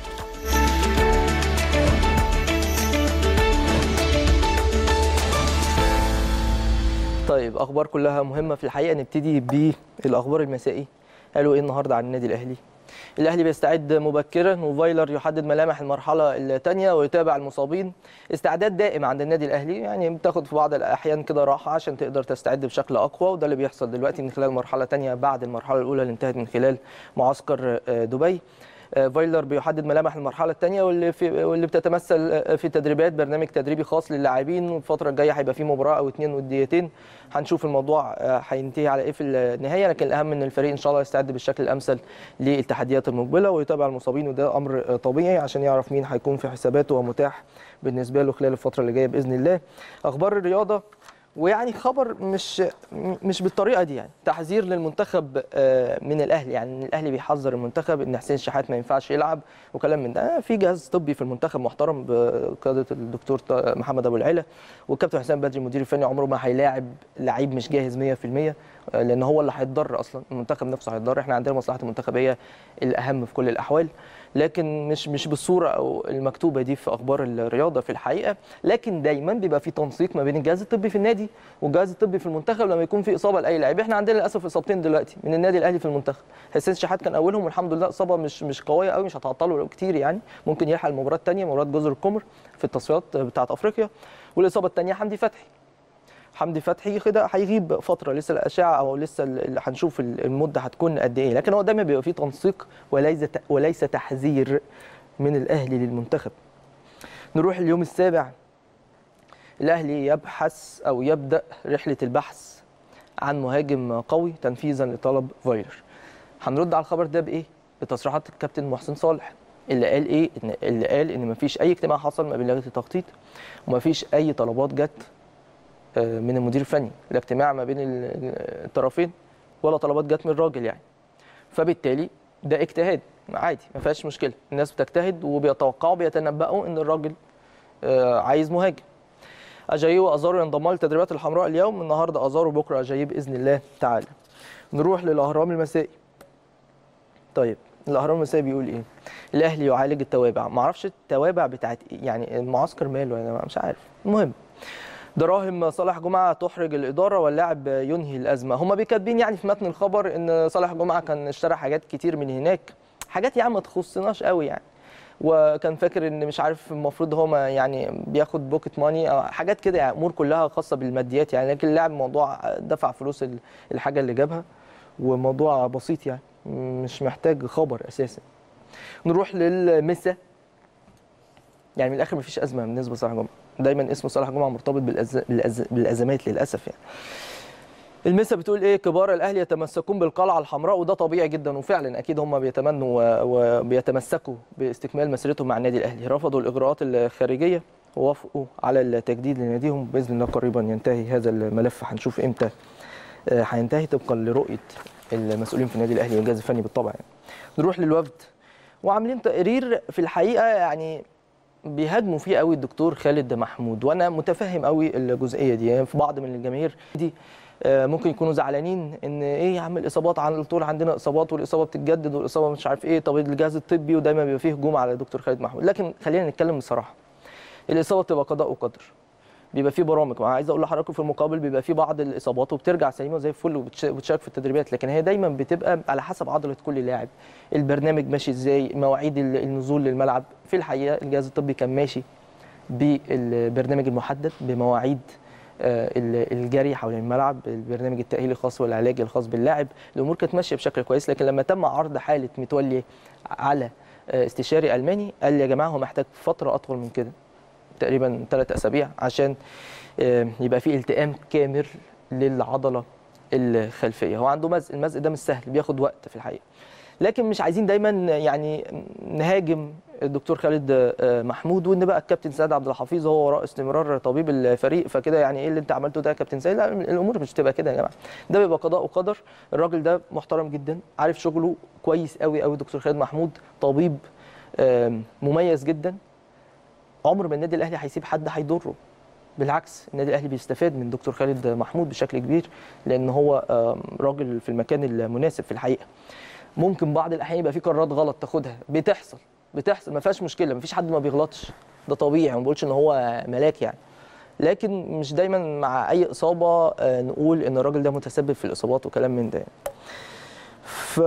طيب اخبار كلها مهمه في الحقيقه نبتدي بالاخبار المسائي قالوا ايه النهارده عن النادي الاهلي الاهلي بيستعد مبكرا وفايلر يحدد ملامح المرحله الثانيه ويتابع المصابين استعداد دائم عند النادي الاهلي يعني بتاخد في بعض الاحيان كده راحه عشان تقدر تستعد بشكل اقوى وده اللي بيحصل دلوقتي من خلال مرحله ثانيه بعد المرحله الاولى اللي انتهت من خلال معسكر دبي آه، فايلر بيحدد ملامح المرحله الثانيه واللي في واللي بتتمثل آه، في تدريبات برنامج تدريبي خاص للاعبين والفتره الجايه هيبقى في مباراه او اتنين وديتين هنشوف الموضوع آه، هينتهي على ايه في النهايه لكن الاهم ان الفريق ان شاء الله يستعد بالشكل الامثل للتحديات المقبله ويتابع المصابين وده امر آه، طبيعي عشان يعرف مين هيكون في حساباته ومتاح بالنسبه له خلال الفتره اللي جايه باذن الله اخبار الرياضه ويعني خبر مش مش بالطريقه دي يعني تحذير للمنتخب آه، من الاهلي يعني الاهلي بيحذر المنتخب ان حسين شحات ما ينفعش يلعب وكلام من ده في جهاز طبي في المنتخب محترم بقياده الدكتور ط- محمد ابو العلا والكابتن حسام بدري المدير الفني عمره ما هيلاعب لعيب مش جاهز 100% آه، لان هو اللي هيتضر اصلا المنتخب نفسه هيتضر احنا عندنا مصلحه المنتخب هي الاهم في كل الاحوال لكن مش مش بالصوره او المكتوبه دي في اخبار الرياضه في الحقيقه لكن دايما بيبقى في تنسيق ما بين الجهاز الطبي في النادي والجهاز الطبي في المنتخب لما يكون في اصابه لاي لاعب احنا عندنا للاسف اصابتين دلوقتي من النادي الاهلي في المنتخب حسين شحات كان اولهم والحمد لله اصابه مش مش قويه قوي مش هتعطله كتير يعني ممكن يلحق المباراه الثانيه مباراه جزر القمر في التصفيات بتاعه افريقيا والاصابه الثانيه حمدي فتحي حمدي فتحي كده هيغيب فتره لسه الاشعه او لسه اللي هنشوف المده هتكون قد ايه لكن هو دايما بيبقى فيه تنسيق وليس وليس تحذير من الاهلي للمنتخب نروح اليوم السابع الاهلي يبحث او يبدا رحله البحث عن مهاجم قوي تنفيذا لطلب فايلر هنرد على الخبر ده بايه بتصريحات الكابتن محسن صالح اللي قال ايه إن اللي قال ان مفيش اي اجتماع حصل ما بين لجنه التخطيط ومفيش اي طلبات جت آه، من المدير الفني لا اجتماع ما بين ال- الطرفين ولا طلبات جت من الراجل يعني فبالتالي ده اجتهاد عادي ما فيهاش مشكله الناس بتجتهد وبيتوقعوا بيتنبؤوا ان الراجل آه، عايز مهاجم اجاييه وازارو ينضموا للتدريبات الحمراء اليوم النهارده ازارو بكره اجاييه باذن الله تعالى نروح للاهرام المسائي طيب الاهرام المسائي بيقول ايه الاهلي يعالج التوابع ما اعرفش التوابع بتاعت إيه؟ يعني المعسكر ماله انا مش عارف المهم دراهم صالح جمعه تحرج الاداره واللاعب ينهي الازمه هم بيكاتبين يعني في متن الخبر ان صالح جمعه كان اشترى حاجات كتير من هناك حاجات يعني ما تخصناش قوي يعني وكان فاكر ان مش عارف المفروض هو ما يعني بياخد بوكيت ماني او حاجات كده يعني امور كلها خاصه بالماديات يعني لكن اللاعب موضوع دفع فلوس ال- الحاجه اللي جابها وموضوع بسيط يعني مش محتاج خبر اساسا نروح للمسا يعني من الاخر مفيش ازمه بالنسبه لصالح جمعه دايما اسم صالح جمعه مرتبط بالأز... بالأز... بالازمات للاسف يعني المسا بتقول ايه كبار الاهلي يتمسكون بالقلعه الحمراء وده طبيعي جدا وفعلا اكيد هم بيتمنوا و- وبيتمسكوا باستكمال مسيرتهم مع النادي الاهلي رفضوا الاجراءات الخارجيه ووافقوا على التجديد لناديهم باذن الله قريبا ينتهي هذا الملف هنشوف امتى آه، هينتهي طبقا لرؤيه المسؤولين في النادي الاهلي والجهاز الفني بالطبع يعني. نروح للوفد وعاملين تقرير في الحقيقه يعني بيهاجموا فيه قوي الدكتور خالد محمود وانا متفهم قوي الجزئيه دي يعني في بعض من الجماهير دي آه، ممكن يكونوا زعلانين ان ايه يا عم الاصابات على طول عندنا اصابات والاصابه بتتجدد والاصابه مش عارف ايه طب الجهاز الطبي ودايما بيبقى فيه هجوم على الدكتور خالد محمود لكن خلينا نتكلم بصراحه الاصابه بتبقى قضاء وقدر بيبقى في برامج ما عايز اقول لحضراتكم في المقابل بيبقى في بعض الاصابات وبترجع سليمه زي الفل وبتش- وبتشارك في التدريبات لكن هي دايما بتبقى على حسب عضله كل لاعب البرنامج ماشي ازاي مواعيد ال- النزول للملعب في الحقيقه الجهاز الطبي كان ماشي بالبرنامج المحدد بمواعيد آه، ال- الجري حوالين الملعب البرنامج التاهيلي الخاص والعلاجي الخاص باللاعب الامور كانت ماشيه بشكل كويس لكن لما تم عرض حاله متولي على آه، استشاري الماني قال لي يا جماعه هو محتاج فتره اطول من كده تقريبا ثلاث اسابيع عشان آه، يبقى في التئام كامل للعضله الخلفيه هو عنده مزق المزق ده مش سهل بياخد وقت في الحقيقه لكن مش عايزين دايما يعني نهاجم الدكتور خالد آه، محمود وان بقى الكابتن سيد عبد الحفيظ هو وراء استمرار طبيب الفريق فكده يعني ايه اللي انت عملته ده يا كابتن سيد لا الامور مش تبقى كده يا جماعه ده بيبقى قضاء وقدر الراجل ده محترم جدا عارف شغله كويس قوي قوي دكتور خالد محمود طبيب آم، مميز جدا عمر ما النادي الاهلي هيسيب حد هيضره بالعكس النادي الاهلي بيستفاد من دكتور خالد محمود بشكل كبير لان هو آم، راجل في المكان المناسب في الحقيقه ممكن بعض الاحيان يبقى في قرارات غلط تاخدها بتحصل بتحصل ما فيهاش مشكله ما فيش حد ما بيغلطش ده طبيعي ما بقولش ان هو ملاك يعني لكن مش دايما مع اي اصابه آه، نقول ان الراجل ده متسبب في الاصابات وكلام من ده ف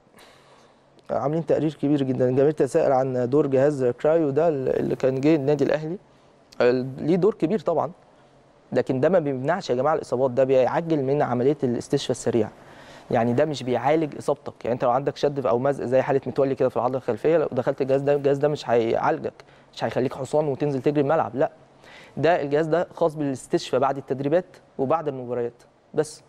عاملين تقرير كبير جدا الجماهير تساءل عن دور جهاز كرايو ده اللي كان جه النادي الاهلي آه، ليه دور كبير طبعا لكن ده ما بيمنعش يا جماعه الاصابات ده بيعجل من عمليه الاستشفاء السريع يعني ده مش بيعالج اصابتك يعني انت لو عندك شد او مزق زي حاله متولي كده في العضله الخلفيه لو دخلت الجهاز ده الجهاز ده مش هيعالجك مش هيخليك حصان وتنزل تجري الملعب لا ده الجهاز ده خاص بالاستشفاء بعد التدريبات وبعد المباريات بس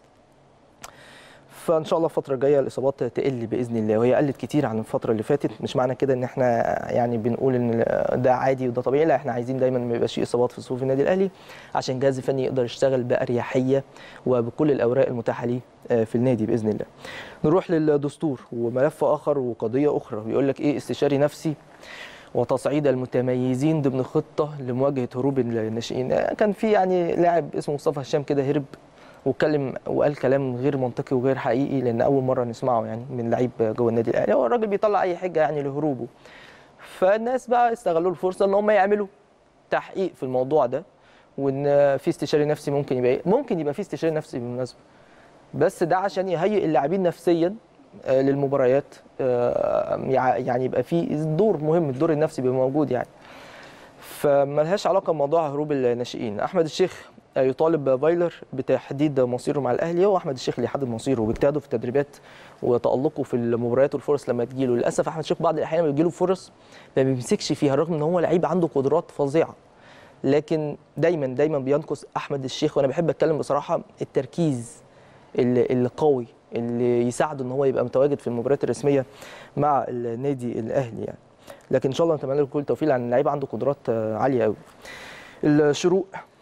فان شاء الله الفتره الجايه الاصابات تقل باذن الله وهي قلت كتير عن الفتره اللي فاتت مش معنى كده ان احنا يعني بنقول ان ده عادي وده طبيعي لا احنا عايزين دايما ما يبقاش فيه اصابات في صفوف النادي الاهلي عشان الجهاز الفني يقدر يشتغل باريحيه وبكل الاوراق المتاحه ليه في النادي باذن الله نروح للدستور وملف اخر وقضيه اخرى بيقول لك ايه استشاري نفسي وتصعيد المتميزين ضمن خطه لمواجهه هروب الناشئين كان في يعني لاعب اسمه مصطفى هشام كده هرب واتكلم وقال كلام غير منطقي وغير حقيقي لان اول مره نسمعه يعني من لعيب جوه النادي الاهلي هو الراجل بيطلع اي حجه يعني لهروبه فالناس بقى استغلوا الفرصه ان هم يعملوا تحقيق في الموضوع ده وان في استشاري نفسي ممكن يبقى ممكن يبقى في استشاري نفسي بالمناسبه بس ده عشان يهيئ اللاعبين نفسيا للمباريات يعني يبقى في دور مهم الدور النفسي بيبقى موجود يعني فملهاش علاقه بموضوع هروب الناشئين احمد الشيخ يطالب فايلر بتحديد مصيره مع الاهلي هو احمد الشيخ اللي يحدد مصيره باجتهاده في التدريبات وتالقه في المباريات والفرص لما تجيله للاسف احمد الشيخ بعض الاحيان لما بيجيله فرص ما بيمسكش فيها رغم ان هو لعيب عنده قدرات فظيعه لكن دايما دايما بينقص احمد الشيخ وانا بحب اتكلم بصراحه التركيز القوي اللي يساعده ان هو يبقى متواجد في المباريات الرسميه مع النادي الاهلي يعني لكن ان شاء الله نتمنى له كل التوفيق لان اللعيب عنده قدرات عاليه قوي الشروق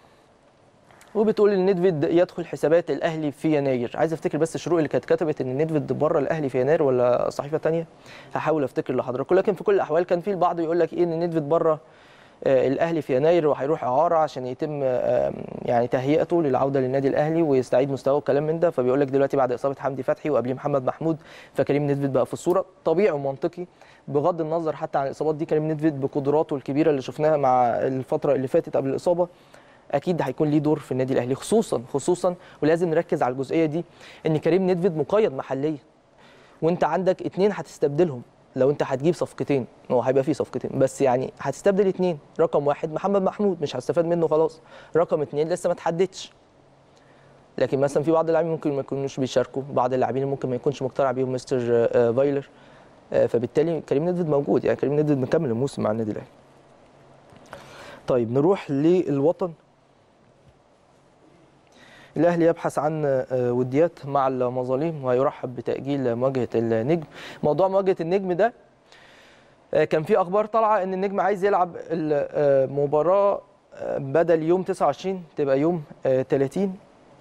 وبتقول ان ندفيد يدخل حسابات الاهلي في يناير عايز افتكر بس الشروق اللي كانت كتبت ان ندفيد بره الاهلي في يناير ولا صحيفه ثانيه هحاول افتكر لحضراتكم لكن في كل الاحوال كان في البعض يقول لك ايه ان ندفيد بره الاهلي في يناير وهيروح اعاره عشان يتم يعني تهيئته للعوده للنادي الاهلي ويستعيد مستواه وكلام من ده فبيقول لك دلوقتي بعد اصابه حمدي فتحي وقبليه محمد محمود فكريم ندفيد بقى في الصوره طبيعي ومنطقي بغض النظر حتى عن الاصابات دي كريم ندفيد بقدراته الكبيره اللي شفناها مع الفتره اللي فاتت قبل الاصابه اكيد هيكون ليه دور في النادي الاهلي خصوصا خصوصا ولازم نركز على الجزئيه دي ان كريم ندفيد مقيد محليا وانت عندك اتنين هتستبدلهم لو انت هتجيب صفقتين هو هيبقى فيه صفقتين بس يعني هتستبدل اتنين رقم واحد محمد محمود مش هستفاد منه خلاص رقم اتنين لسه ما تحددش لكن مثلا في بعض اللاعبين ممكن ما يكونوش بيشاركوا بعض اللاعبين ممكن ما يكونش مقتنع بيهم مستر فايلر فبالتالي كريم ندفيد موجود يعني كريم ندفيد مكمل الموسم مع النادي الاهلي طيب نروح للوطن الاهلي يبحث عن وديات مع المظالم ويرحب بتاجيل مواجهه النجم موضوع مواجهه النجم ده كان في اخبار طالعه ان النجم عايز يلعب المباراه بدل يوم 29 تبقى يوم 30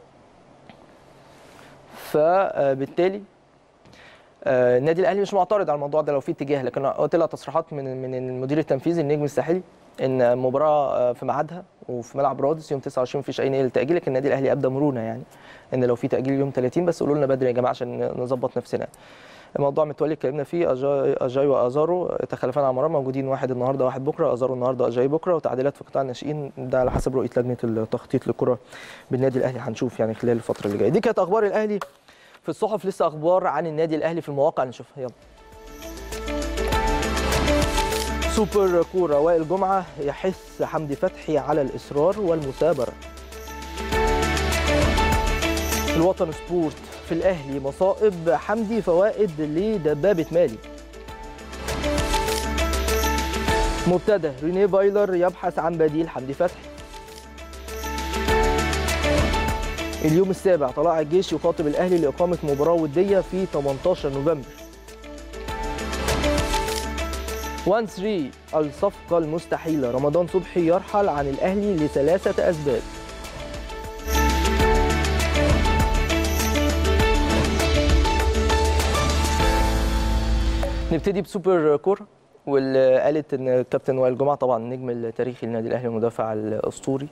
فبالتالي النادي الاهلي مش معترض على الموضوع ده لو في اتجاه لكن طلع تصريحات من من المدير التنفيذي النجم الساحلي ان المباراه في ميعادها وفي ملعب رادس يوم 29 مفيش اي نيه للتاجيل لكن النادي الاهلي ابدى مرونه يعني ان لو في تاجيل يوم 30 بس قولوا لنا بدري يا جماعه عشان نظبط نفسنا الموضوع متولي اتكلمنا فيه اجاي, أجاي وازارو تخلفان عن مرام موجودين واحد النهارده واحد بكره ازارو النهارده اجاي بكره وتعديلات في قطاع الناشئين ده على حسب رؤيه لجنه التخطيط للكره بالنادي الاهلي هنشوف يعني خلال الفتره اللي جايه دي كانت اخبار الاهلي في الصحف لسه اخبار عن النادي الاهلي في المواقع نشوفها يلا سوبر كورة وائل جمعة يحث حمدي فتحي على الإصرار والمثابرة الوطن سبورت في الأهلي مصائب حمدي فوائد لدبابة مالي مبتدأ ريني فايلر يبحث عن بديل حمدي فتحي اليوم السابع طلائع الجيش يخاطب الأهلي لإقامة مباراة ودية في 18 نوفمبر 1 3 الصفقة المستحيلة رمضان صبحي يرحل عن الأهلي لثلاثة أسباب نبتدي بسوبر كورة واللي قالت ان كابتن وائل جمعه طبعا النجم التاريخي للنادي الاهلي المدافع الاسطوري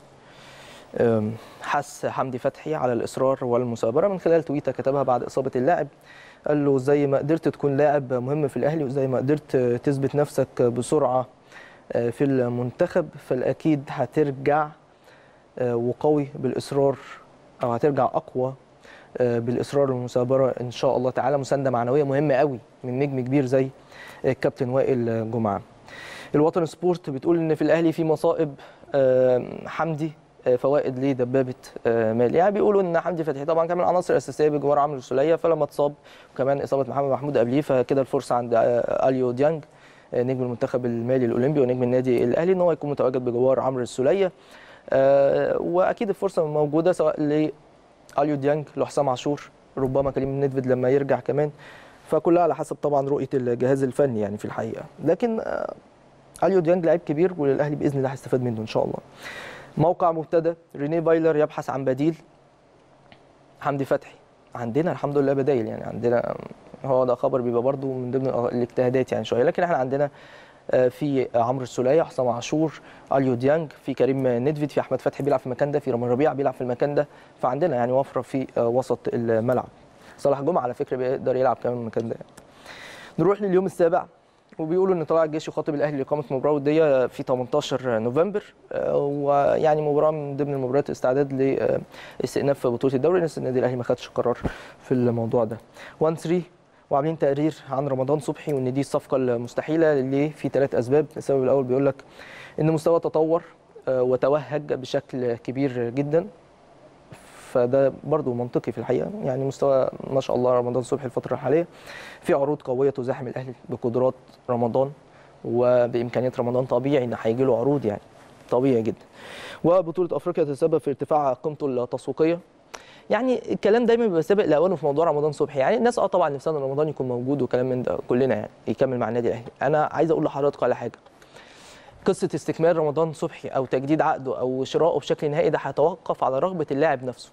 حث حمدي فتحي على الاصرار والمثابره من خلال تويته كتبها بعد اصابه اللاعب قال له زي ما قدرت تكون لاعب مهم في الاهلي وزي ما قدرت تثبت نفسك بسرعه في المنتخب فالاكيد هترجع وقوي بالاصرار او هترجع اقوى بالاصرار والمثابره ان شاء الله تعالى مسانده معنويه مهمه قوي من نجم كبير زي الكابتن وائل جمعه. الوطن سبورت بتقول ان في الاهلي في مصائب حمدي آه، فوائد لدبابه آه، مالي يعني بيقولوا ان حمدي فتحي طبعا كان من العناصر الاساسيه بجوار عمرو السوليه فلما اتصاب وكمان اصابه محمد محمود قبليه فكده الفرصه عند آه، اليو ديانج آه، نجم المنتخب المالي الاولمبي ونجم النادي الاهلي ان هو يكون متواجد بجوار عمرو السوليه آه، واكيد الفرصه موجوده سواء لاليو ديانج لحسام عاشور ربما كريم نيدفيد لما يرجع كمان فكلها على حسب طبعا رؤيه الجهاز الفني يعني في الحقيقه لكن آه، اليو ديانج لعيب كبير والاهلي باذن الله هيستفاد منه ان شاء الله موقع مبتدا ريني فايلر يبحث عن بديل حمدي فتحي عندنا الحمد لله بدايل يعني عندنا هو ده خبر بيبقى برضو من ضمن الاجتهادات يعني شويه لكن احنا عندنا آه، في عمرو السوليه حسام عاشور اليو ديانج في كريم نيدفيد في احمد فتحي بيلعب في المكان ده في رامي ربيع بيلعب في المكان ده فعندنا يعني وفره في آه، وسط الملعب صلاح جمعه على فكره بيقدر يلعب كمان المكان ده يعني. نروح لليوم السابع وبيقولوا ان طلائع الجيش يخاطب الاهلي لاقامه مباراه وديه في 18 نوفمبر آه، ويعني مباراه من ضمن المباريات الاستعداد لاستئناف بطوله الدوري لسه النادي الاهلي ما خدش قرار في الموضوع ده 1 3 وعاملين تقرير عن رمضان صبحي وان دي الصفقه المستحيله ليه في ثلاث اسباب السبب الاول بيقول لك ان مستواه تطور آه، وتوهج بشكل كبير جدا فده برضو منطقي في الحقيقه يعني مستوى ما شاء الله رمضان صبحي الفتره الحاليه في عروض قويه تزاحم الاهلي بقدرات رمضان وبامكانيات رمضان طبيعي ان هيجي له عروض يعني طبيعي جدا وبطوله افريقيا تتسبب في ارتفاع قيمته التسويقيه يعني الكلام دايما بيبقى سابق لاوانه في موضوع رمضان صبحي يعني الناس اه طبعا نفسها ان رمضان يكون موجود وكلام من ده كلنا يعني يكمل مع النادي الاهلي انا عايز اقول لحضراتكم على حاجه قصه استكمال رمضان صبحي او تجديد عقده او شرائه بشكل نهائي ده هيتوقف على رغبه اللاعب نفسه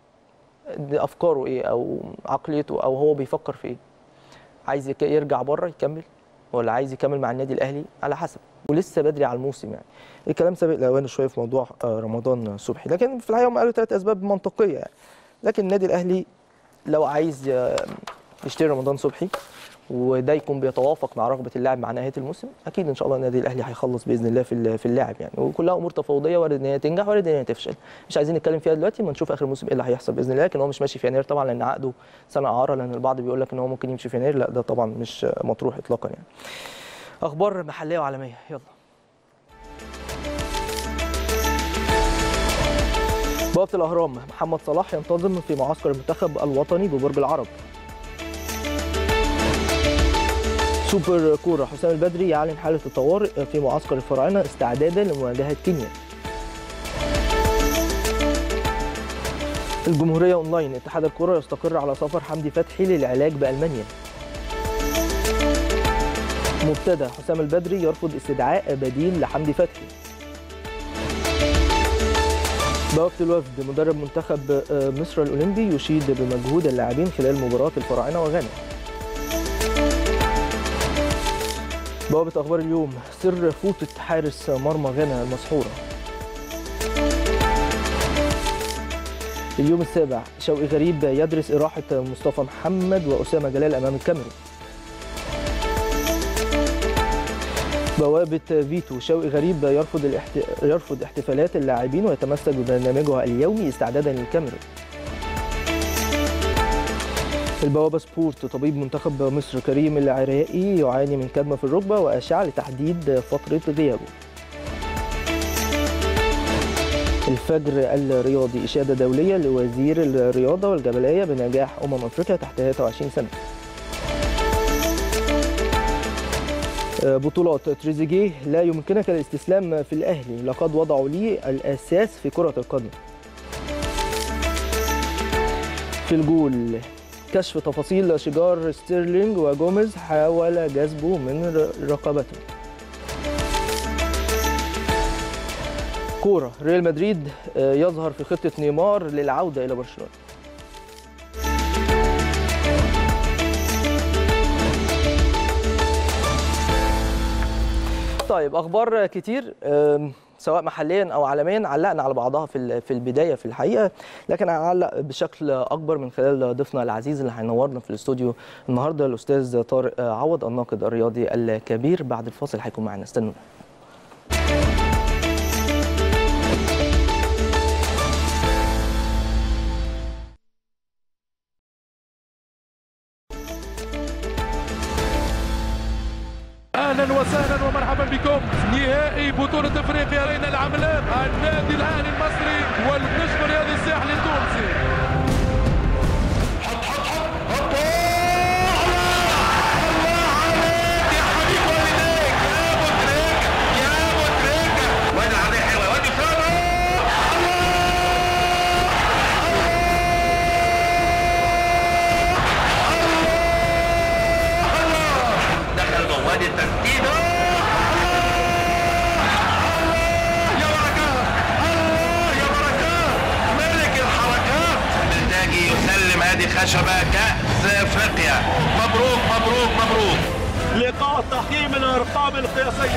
دي افكاره ايه او عقليته او هو بيفكر في ايه عايز يك- يرجع بره يكمل ولا عايز يكمل مع النادي الاهلي على حسب ولسه بدري على الموسم يعني الكلام سابق لاوانه شويه في موضوع آه، رمضان صبحي لكن في الحقيقه هم قالوا ثلاث اسباب منطقيه يعني لكن النادي الاهلي لو عايز ي- يشتري رمضان صبحي وده يكون بيتوافق مع رغبه اللاعب مع نهايه الموسم اكيد ان شاء الله النادي الاهلي هيخلص باذن الله في ال- في اللاعب يعني وكلها امور تفاوضيه وارد ان هي تنجح وارد ان هي تفشل مش عايزين نتكلم فيها دلوقتي ما نشوف اخر الموسم ايه اللي هيحصل باذن الله لكن هو مش ماشي في يناير طبعا لان عقده سنه اعاره لان البعض بيقول لك ان هو ممكن يمشي في يناير لا ده طبعا مش مطروح اطلاقا يعني اخبار محليه وعالميه يلا بوابه الاهرام محمد صلاح ينتظم في معسكر المنتخب الوطني ببرج العرب سوبر كوره حسام البدري يعلن حاله الطوارئ في معسكر الفراعنه استعدادا لمواجهه كينيا الجمهوريه اونلاين اتحاد الكره يستقر على سفر حمدي فتحي للعلاج بالمانيا مبتدا حسام البدري يرفض استدعاء بديل لحمدي فتحي بوابة الوفد مدرب منتخب آه، مصر الأولمبي يشيد بمجهود اللاعبين خلال مباراة الفراعنة وغانا بوابة أخبار اليوم سر فوطة حارس مرمى غانا المسحورة اليوم السابع شوقي غريب يدرس إراحة مصطفى محمد وأسامة جلال أمام الكاميرون بوابة فيتو شوقي غريب يرفض الاحت... يرفض احتفالات اللاعبين ويتمسك ببرنامجه اليومي استعدادا للكاميرون البوابة سبورت طبيب منتخب مصر كريم العراقي يعاني من كدمة في الركبة وأشعة لتحديد فترة غيابه الفجر الرياضي إشادة دولية لوزير الرياضة والجبلية بنجاح أمم أفريقيا تحت 23 سنة بطولات تريزيجيه لا يمكنك الاستسلام في الأهلي لقد وضعوا لي الأساس في كرة القدم في الجول كشف تفاصيل شجار ستيرلينج وجوميز حاول جذبه من ر- رقبته كورة ريال مدريد آه، يظهر في خطة نيمار للعودة إلى برشلونة طيب اخبار كتير آم، سواء محليا او عالميا علقنا على بعضها في ال- في البدايه في الحقيقه لكن هعلق بشكل اكبر من خلال ضيفنا العزيز اللي هينورنا في الاستوديو النهارده الاستاذ طارق عوض الناقد الرياضي الكبير بعد الفاصل هيكون معنا استنونا اهلا وسهلا ومرحبا بكم نهائي بطولة افريقيا بين العملاق النادي الاهلي المصري والنجم الرياضي الساحلي التونسي حط حط حط حط الله عليك يا حبيب والديك يا ابو تريكه يا ابو تريكه وين العرضيه حلوه وين فاضل دخل مواد التسديد يا بركات الله يا بركات ملك الحركات بلتاجي يسلم هذه خشبة كأس افريقيا مبروك مبروك مبروك لقاء تحكيم الارقام القياسيه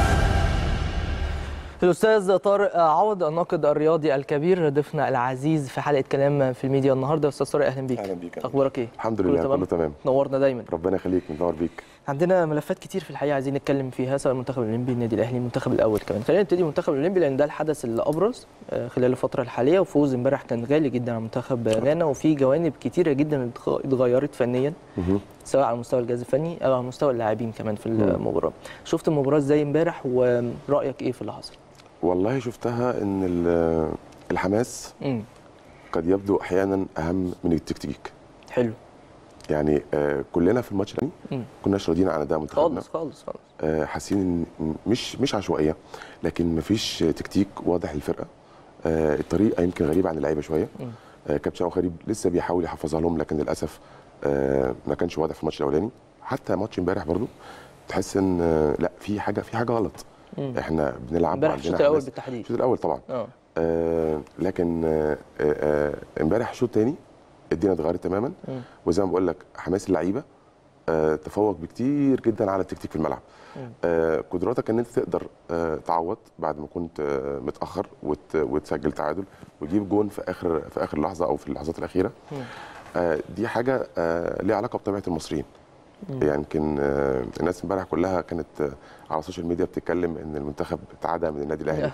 الاستاذ طارق عوض الناقد الرياضي الكبير ضيفنا العزيز في حلقه كلام في الميديا النهارده استاذ طارق اهلا بيك أهلا بيك، أهلا اخبارك ايه الحمد لله، كله تمام. نورنا دايما ربنا يخليك منور بيك عندنا ملفات كتير في الحقيقه عايزين نتكلم فيها سواء المنتخب الاولمبي النادي الاهلي المنتخب الاول كمان خلينا نبتدي بالمنتخب الاولمبي لان ده الحدث اللي ابرز آه، خلال الفتره الحاليه وفوز امبارح كان غالي جدا على منتخب غانا وفي جوانب كتيره جدا اتغ- اتغيرت فنيا سواء على مستوى الجهاز الفني او على مستوى اللاعبين كمان في المباراه شفت المباراه ازاي امبارح ورايك ايه في اللي حصل والله شفتها ان ال- الحماس امم قد يبدو احيانا اهم من التكتيك حلو يعني آه كلنا في الماتش ده مم. كناش راضيين عن اداء منتخبنا خالص خالص خالص آه حاسين ان مش مش عشوائيه لكن مفيش تكتيك واضح للفرقه آه الطريقه يمكن غريبه عن اللعيبه شويه آه كابتن شوقي غريب لسه بيحاول يحفظها لهم لكن للاسف آه ما كانش واضح في الماتش الاولاني حتى ماتش امبارح برضو تحس ان آه لا في حاجه في حاجه غلط احنا بنلعب امبارح وعندنا الشوط الاول حماس. بالتحديد الشوط الاول طبعا اه آه لكن آه، آه، امبارح شوط تاني الدنيا اتغيرت تماما مم. وزي ما بقول لك حماس اللعيبه آه تفوق بكتير جدا على التكتيك في الملعب آه قدراتك ان انت تقدر آه تعوض بعد ما كنت آه متاخر وت وتسجل تعادل وتجيب جون في اخر في اخر لحظه او في اللحظات الاخيره آه دي حاجه آه ليها علاقه بطبيعه المصريين يعني يمكن آه الناس امبارح كلها كانت آه على السوشيال ميديا بتتكلم ان المنتخب اتعدى من النادي الاهلي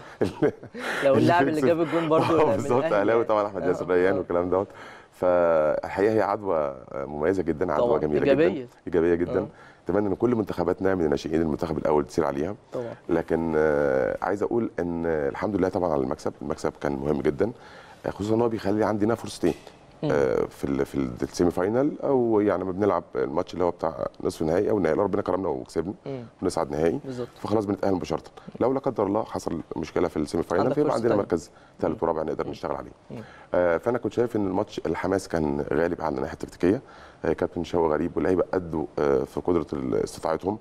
لو اللاعب اللي جاب الجون برضه آه، بالظبط اهلاوي طبعا احمد ياسر ريان والكلام دوت فالحقيقه هي عدوى مميزه جدا عدوى طبعاً، جميله إيجابية. جدا ايجابيه جدا آه. اتمنى ان كل منتخباتنا من الناشئين المنتخب الاول تسير عليها طبعا لكن آه، عايز اقول ان آه، الحمد لله طبعا على المكسب المكسب كان مهم جدا آه، خصوصا ان هو بيخلي عندنا فرصتين آه، في ال في السيمي فاينال او يعني ما بنلعب الماتش اللي هو بتاع نصف النهائي او النهائي لو ربنا كرمنا وكسبنا ونصعد نهائي بالظبط. فخلاص بنتاهل مباشره لو لا قدر الله حصل مشكله في السيمي فاينال عندك فيبقى فرصة عندنا تانية. مركز ثالث ورابع نقدر نشتغل عليه آه، فانا كنت شايف ان الماتش الحماس كان غالب على الناحيه التكتيكيه آه، كابتن شوقي غريب واللعيبه ادوا آه، في قدره ال- استطاعتهم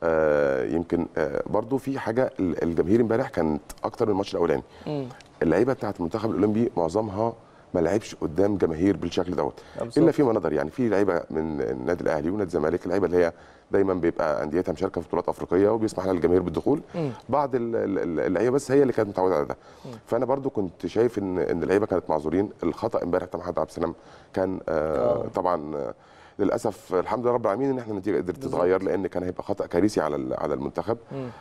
آه، يمكن آه، برضو في حاجه ال- الجماهير امبارح كانت اكتر من الماتش الاولاني اللعيبه بتاعت المنتخب الاولمبي معظمها ما لعبش قدام جماهير بالشكل دوت بالظبط. الا فيما نظر يعني في لعيبه من النادي الاهلي ونادي الزمالك اللعيبه اللي هي دايما بيبقى انديتها مشاركه في بطولات افريقيه وبيسمح لها الجماهير بالدخول بعض ال- ال- اللعيبه بس هي اللي كانت متعوده على ده فانا برضو كنت شايف ان ان اللعيبه كانت معذورين الخطا امبارح بتاع محمد عبد السلام كان آه طبعا آه، للاسف الحمد لله رب العالمين ان احنا النتيجه قدرت تتغير لان كان هيبقى خطا كارثي على ال- على المنتخب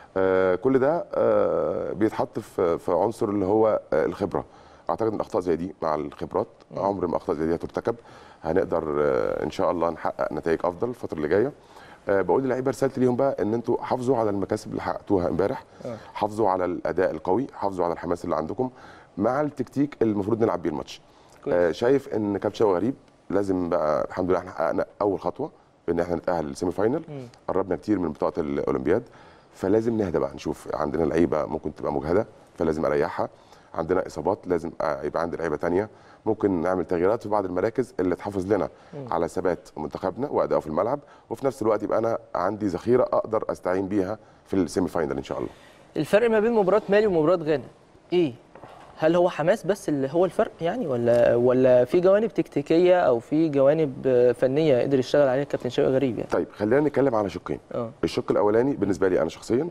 آه كل ده آه بيتحط في في عنصر اللي هو آه الخبره اعتقد ان اخطاء زي دي مع الخبرات عمر ما اخطاء زي دي هترتكب هنقدر آه ان شاء الله نحقق نتائج افضل الفتره اللي جايه آه بقول للعيبه رسالتي ليهم بقى ان انتوا حافظوا على المكاسب اللي حققتوها امبارح حافظوا على الاداء القوي حافظوا على الحماس اللي عندكم مع التكتيك اللي المفروض نلعب بيه الماتش كويس. آه شايف ان كابتن شوقي غريب لازم بقى الحمد لله احنا حققنا اول خطوه بان احنا نتاهل للسيمي فاينل قربنا كتير من بطاقه الاولمبياد فلازم نهدى بقى نشوف عندنا لعيبه ممكن تبقى مجهده فلازم اريحها عندنا اصابات لازم آه، يبقى عندي لعيبه تانية ممكن نعمل تغييرات في بعض المراكز اللي تحافظ لنا على ثبات منتخبنا وادائه في الملعب وفي نفس الوقت يبقى انا عندي ذخيره اقدر استعين بيها في السيمي فاينل ان شاء الله الفرق ما بين مباراه مالي ومباراه غانا ايه هل هو حماس بس اللي هو الفرق يعني ولا ولا في جوانب تكتيكيه او في جوانب آه، فنيه قدر يشتغل عليها الكابتن شوقي غريب يعني طيب خلينا نتكلم على شقين اه الشق الاولاني بالنسبه لي انا شخصيا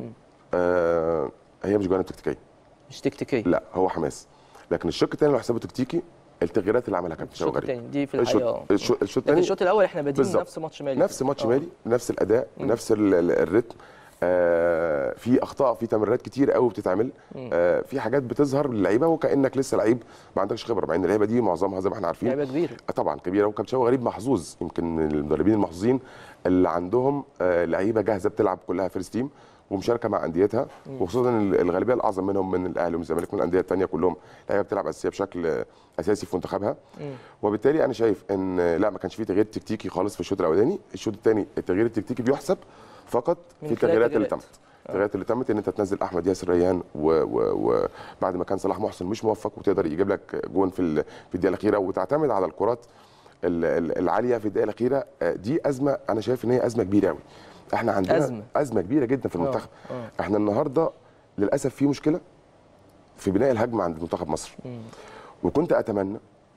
آه هي مش جوانب تكتيكيه مش تكتيكيه لا هو حماس لكن الشق الثاني لو حسابه تكتيكي التغييرات اللي عملها كابتن الشوط شوقي غريب الثاني دي في الحقيقه الشوط اه الشوط الشوط لكن الثاني الشوط الاول احنا بادئين بالظبط. نفس ماتش مالي نفس ماتش آه. مالي نفس الاداء نفس ال- ال- الريتم آه في اخطاء في تمريرات كتير قوي بتتعمل آه في حاجات بتظهر للعيبه وكانك لسه لعيب ما عندكش خبره مع ان اللعيبه دي معظمها زي ما احنا عارفين لعيبه كبيره آه طبعا كبيره وكابتن شوقي غريب محظوظ يمكن من المدربين المحظوظين اللي عندهم آه لعيبه جاهزه بتلعب كلها فيرست تيم ومشاركه مع انديتها وخصوصا إن الغالبيه الاعظم منهم من الاهلي ومن الزمالك ومن الانديه الثانيه كلهم لعيبه بتلعب اساسيه بشكل اساسي في منتخبها وبالتالي انا شايف ان لا ما كانش في تغيير تكتيكي خالص في الشوط الاولاني الشوط الثاني التغيير التكتيكي بيحسب فقط من في خلال التغييرات اللي التغييرات. تمت التغييرات اللي تمت ان انت تنزل احمد ياسر ريان وبعد ما كان صلاح محسن مش موفق وتقدر يجيب لك جون في ال- في الدقيقه الاخيره وتعتمد على الكرات ال- ال- العاليه في الدقيقه الاخيره آه، دي ازمه انا شايف ان هي ازمه كبيره قوي احنا عندنا أزمة. ازمه كبيره جدا في المنتخب آه. احنا النهارده للاسف في مشكله في بناء الهجمه عند منتخب مصر وكنت اتمنى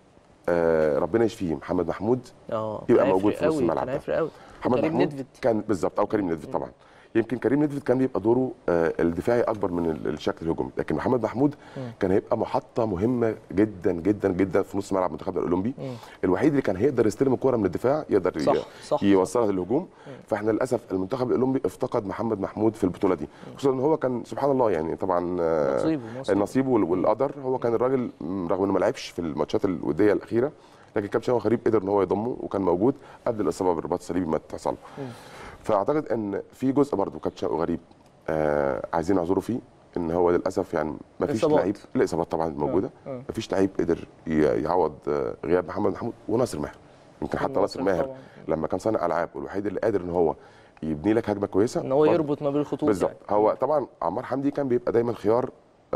آه، ربنا يشفيه محمد محمود اه يبقى كان موجود هيفرق في نص قوي، الملعب كان ده. هيفرق قوي محمد كريم محمود ندفد. كان بالظبط او كريم ندفد طبعا يمكن كريم ندفد كان بيبقى دوره آه، الدفاعي اكبر من ال- الشكل الهجومي لكن محمد محمود كان هيبقى محطه مهمه جدا جدا جدا في نص ملعب منتخبنا الاولمبي الوحيد اللي كان هيقدر يستلم الكره من الدفاع يقدر ي- صح، صح، يوصلها للهجوم فاحنا للاسف المنتخب الاولمبي افتقد محمد محمود في البطوله دي خصوصا ان هو كان سبحان الله يعني طبعا آه، نصيبه، نصيبه. النصيب وال- والقدر هو كان الراجل م، رغم انه ما لعبش في الماتشات الوديه الاخيره لكن كابتن شوقي غريب قدر ان هو يضمه وكان موجود قبل الاصابه بالرباط الصليبي ما تحصل له. فاعتقد ان في جزء برضه كابتن شوقي غريب آه عايزين نعذره فيه ان هو للاسف يعني ما فيش إصابات. لعيب الاصابات طبعا موجوده آه. ما فيش لعيب قدر ي- يعوض آه، غياب محمد محمود وناصر ماهر يمكن حتى ناصر ناصر ماهر طبعاً. لما كان صانع العاب والوحيد اللي قادر ان هو يبني لك هجمه كويسه ان هو برضه يربط ما بين الخطوط بالظبط يعني. هو طبعا عمار حمدي كان بيبقى دايما خيار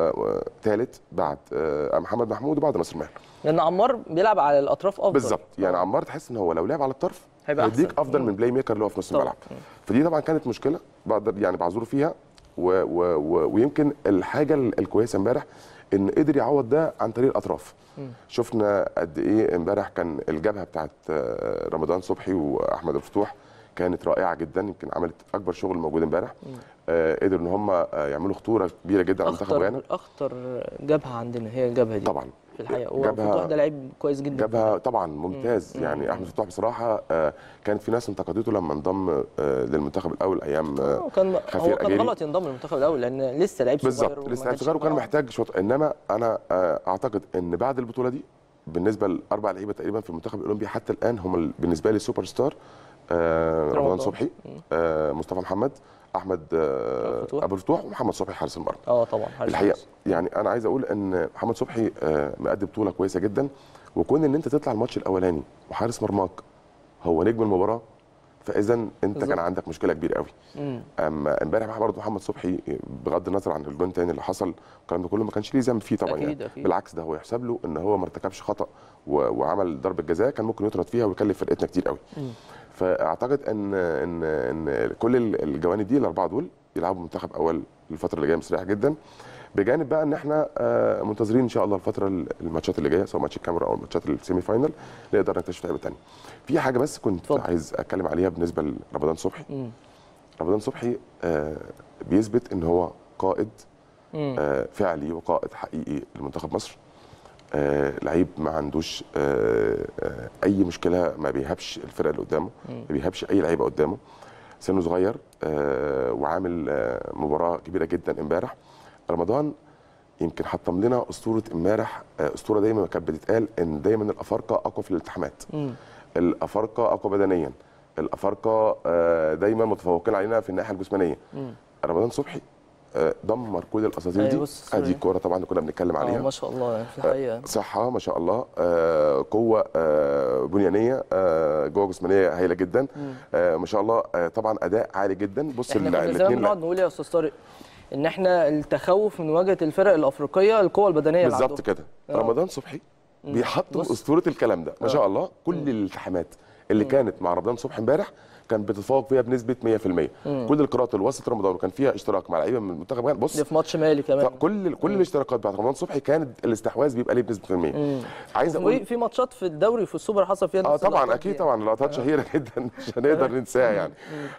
ثالث بعد آه، محمد محمود وبعد ناصر ماهر لان عمار بيلعب على الاطراف افضل بالظبط يعني آه. عمار تحس ان هو لو لعب على الطرف هيبقى هيديك أحسن. افضل مم. من بلاي ميكر اللي هو في نص طبعاً. الملعب فدي طبعا كانت مشكله بقدر يعني بعذره فيها و و و ويمكن الحاجه ال- الكويسه امبارح ان قدر يعوض ده عن طريق الاطراف شفنا قد ايه امبارح كان الجبهه بتاعت آه، رمضان صبحي واحمد الفتوح كانت رائعه جدا يمكن عملت اكبر شغل موجود امبارح آه قدروا ان هم آه يعملوا خطوره كبيره جدا على منتخب غانا اخطر اخطر جبهه عندنا هي الجبهه دي طبعا في الحقيقه جبهة- وفتوح ده لعيب كويس جدا جابها طبعا ممتاز يعني احمد فتوح بصراحه آه، كان في ناس انتقدته لما انضم آه، للمنتخب الاول ايام آه، هو كان خفير هو كان أجيري. غلط ينضم للمنتخب الاول لان لسه لعيب صغير بالظبط وما لسه لعيب كانش صغير وكان معاه. محتاج شوط انما انا آه، اعتقد ان بعد البطوله دي بالنسبه لاربع لعيبه تقريبا في المنتخب الاولمبي حتى الان هم ال- بالنسبه لي سوبر ستار آه، رمضان رمضان. صبحي آه، مصطفى محمد احمد آه، أبو فتوح. ابو الفتوح ومحمد صبحي حارس المرمى اه طبعا حارس الحقيقه كويس. يعني انا عايز اقول ان محمد صبحي آه، مقدم بطوله كويسه جدا وكون ان انت تطلع الماتش الاولاني وحارس مرماك هو نجم المباراه فاذا انت بالظبط. كان عندك مشكله كبيره قوي مم. اما امبارح برضه محمد صبحي بغض النظر عن الجون الثاني اللي حصل الكلام ده كله ما كانش ليه ذنب فيه طبعا أكيد، يعني أكيد. بالعكس ده هو يحسب له ان هو ما ارتكبش خطا و... وعمل ضربه جزاء كان ممكن يطرد فيها ويكلف فرقتنا كتير قوي فاعتقد ان ان ان كل ال- الجوانب دي الاربعه دول يلعبوا منتخب اول الفتره اللي جايه مستريح جدا بجانب بقى ان احنا آه، منتظرين ان شاء الله الفتره ال- الماتشات اللي جايه سواء ماتش الكاميرا او ماتشات السيمي فاينل نقدر نكتشف لعيبه ثانيه في حاجه بس كنت اتفضل. عايز اتكلم عليها بالنسبه لرمضان صبحي مم. رمضان صبحي آه، بيثبت ان هو قائد مم. آه، فعلي وقائد حقيقي لمنتخب مصر آه، لعيب ما عندوش آه، آه، اي مشكله ما بيهابش الفرقه اللي قدامه ما بيهابش اي لعيبه قدامه سنه صغير آه، وعامل آه، مباراه كبيره جدا امبارح رمضان يمكن حطم لنا اسطوره امبارح آه، اسطوره دايما كانت بتتقال ان دايما الافارقه اقوى في الالتحامات مم. الافارقه اقوى بدنيا الافارقه آه، دايما متفوقين علينا في الناحيه الجسمانيه مم. رمضان صبحي آه، دمر كل الاساطير أيوة، دي بص الصورة ادي دي. الكوره طبعا اللي كنا بنتكلم اه عليها ما شاء الله يعني في الحقيقه صحه ما شاء الله آه، قوه آه، بنيانيه آه، جوه جسمانيه هايله جدا آه، ما شاء الله آه، طبعا اداء عالي جدا بص احنا ال- كنا زمان الاتنين بنقعد نقول يا استاذ طارق ان احنا التخوف من مواجهه الفرق الافريقيه القوه البدنيه اللي بالظبط عندهم. كده آه. رمضان صبحي بيحطم بص. اسطوره الكلام ده ما شاء الله كل الالتحامات اللي كانت مع رمضان صبحي امبارح كان بتتفوق فيها بنسبه 100% كل القراءات اللي وصلت رمضان وكان فيها اشتراك مع لعيبه من منتخب غانا بص دي في ماتش مالي كمان كل كل الاشتراكات بتاعت رمضان صبحي كانت الاستحواذ بيبقى ليه بنسبه 100% عايز في اقول في ماتشات في الدوري في السوبر حصل فيها اه نفس طبعا اللقطات اكيد دي. طبعا لقطات شهيره جدا مش هنقدر ننساها يعني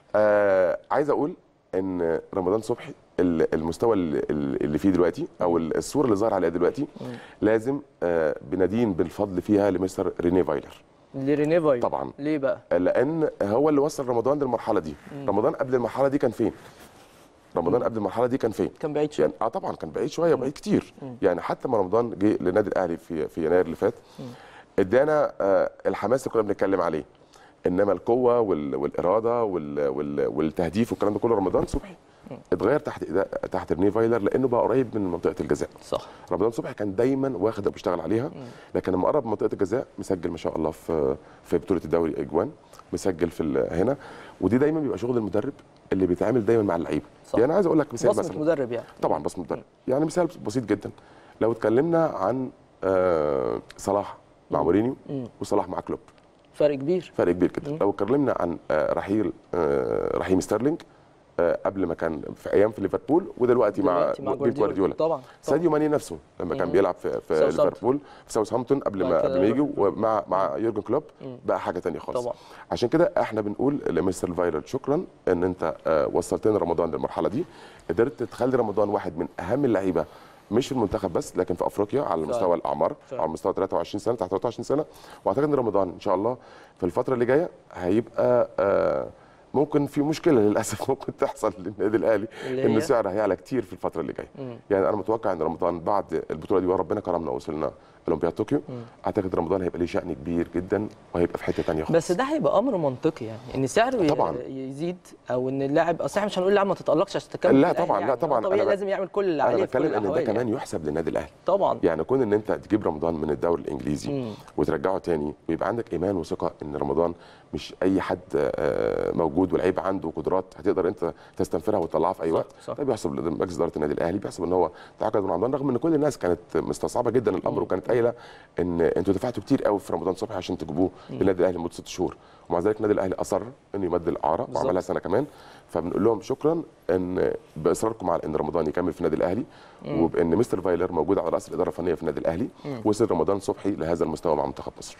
آه عايز اقول ان رمضان صبحي ال- المستوى اللي, اللي فيه دلوقتي او الصوره اللي ظهر عليها دلوقتي لازم آه بندين بالفضل فيها لمستر ريني فايلر لريني فايل طبعا. ليه بقى؟ لان هو اللي وصل رمضان للمرحله دي رمضان قبل المرحله دي كان فين رمضان قبل المرحله دي كان فين كان بعيد شويه يعني اه طبعا كان بعيد شويه بعيد كتير يعني حتى ما رمضان جه للنادي الاهلي في في يناير اللي فات ادانا آه الحماس اللي كنا بنتكلم عليه انما القوه وال- والاراده وال- وال- والتهديف والكلام ده كله رمضان صبحي اتغير تحت إيدا- تحت ريني فايلر لانه بقى قريب من منطقه الجزاء صح رمضان صبحي كان دايما واخد وبيشتغل عليها لكن لما قرب من منطقه الجزاء مسجل ما شاء الله في في بطوله الدوري اجوان مسجل في ال- هنا ودي دايما بيبقى شغل المدرب اللي بيتعامل دايما مع اللعيبه صح. يعني عايز اقول لك مثال بصمه مثلا مدرب يعني طبعا بس مدرب يعني مثال بسيط جدا لو اتكلمنا عن آه، صلاح مع مورينيو وصلاح مع كلوب فرق كبير فرق كبير جدا لو اتكلمنا عن آه، رحيل آه، رحيم ستيرلينج آه، قبل ما كان في ايام في ليفربول ودلوقتي مع دلوقتي مع بيب جوارديولا. جوارديولا طبعا ساديو ماني نفسه لما كان بيلعب في, في ساوثهامبتون. ليفربول في ساوثهامبتون قبل بعد ما كده قبل ما يجي يروح. ومع مع يورجن كلوب بقى حاجه تانية خالص طبعا. عشان كده احنا بنقول لمستر فايرال شكرا ان انت آه، وصلتنا رمضان للمرحله دي قدرت تخلي رمضان واحد من اهم اللعيبه مش في المنتخب بس لكن في افريقيا على مستوى الاعمار فعلا. على مستوى 23 سنه تحت 23 سنه واعتقد ان رمضان ان شاء الله في الفتره اللي جايه هيبقى آه، ممكن في مشكله للاسف ممكن تحصل للنادي الاهلي اللي ان هي؟ سعره هيعلى كتير في الفتره اللي جايه يعني انا متوقع ان رمضان بعد البطوله دي وربنا كرمنا وصلنا اولمبياد طوكيو اعتقد رمضان هيبقى ليه شان كبير جدا وهيبقى في حته ثانيه خالص بس ده هيبقى امر منطقي يعني ان سعره ي- طبعاً. يزيد او ان اللاعب اصل احنا مش هنقول لاعب ما تتالقش عشان تكمل لا في الأهلي طبعاً، لا يعني. طبعاً. هو طبيعي أنا ب- لازم يعمل كل اللي انا عليه في كل بتكلم ان ده الأحوال كمان يعني. يحسب للنادي الاهلي طبعا يعني كون ان انت تجيب رمضان من الدوري الانجليزي وترجعه تاني ويبقى عندك ايمان وثقه ان رمضان مش اي حد آه، موجود واللعيب عنده قدرات هتقدر انت تستنفرها وتطلعها في اي صح، وقت صح. ده بيحسب لمجلس اداره النادي الاهلي بيحسب ان هو تعاقد مع رمضان رغم ان كل الناس كانت مستصعبه جدا الامر وكانت قايله ان انتوا دفعتوا كتير قوي في رمضان صبحي عشان تجيبوه للنادي الاهلي لمده ست شهور ومع ذلك النادي الاهلي اصر انه يمد الاعاره بالظبط. وعملها سنه كمان فبنقول لهم شكرا ان باصراركم على ان رمضان يكمل في النادي الاهلي وبان مستر فايلر موجود على راس الاداره الفنيه في النادي الاهلي وصل رمضان صبحي لهذا المستوى مع منتخب مصر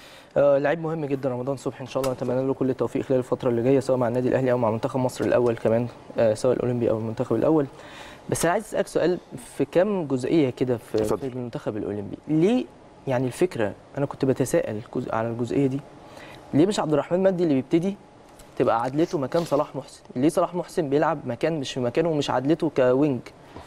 آه لعيب مهم جدا رمضان صبحي ان شاء الله نتمنى له كل التوفيق خلال الفتره اللي جايه سواء مع النادي الاهلي او مع منتخب مصر الاول كمان آه سواء الاولمبي او المنتخب الاول بس انا عايز اسالك سؤال في كام جزئيه كده في, اتفضل. في المنتخب الاولمبي ليه يعني الفكره انا كنت بتساءل جزء على الجزئيه دي ليه مش عبد الرحمن مجدي اللي بيبتدي تبقى عدلته مكان صلاح محسن ليه صلاح محسن بيلعب مكان مش في مكانه ومش عدلته كوينج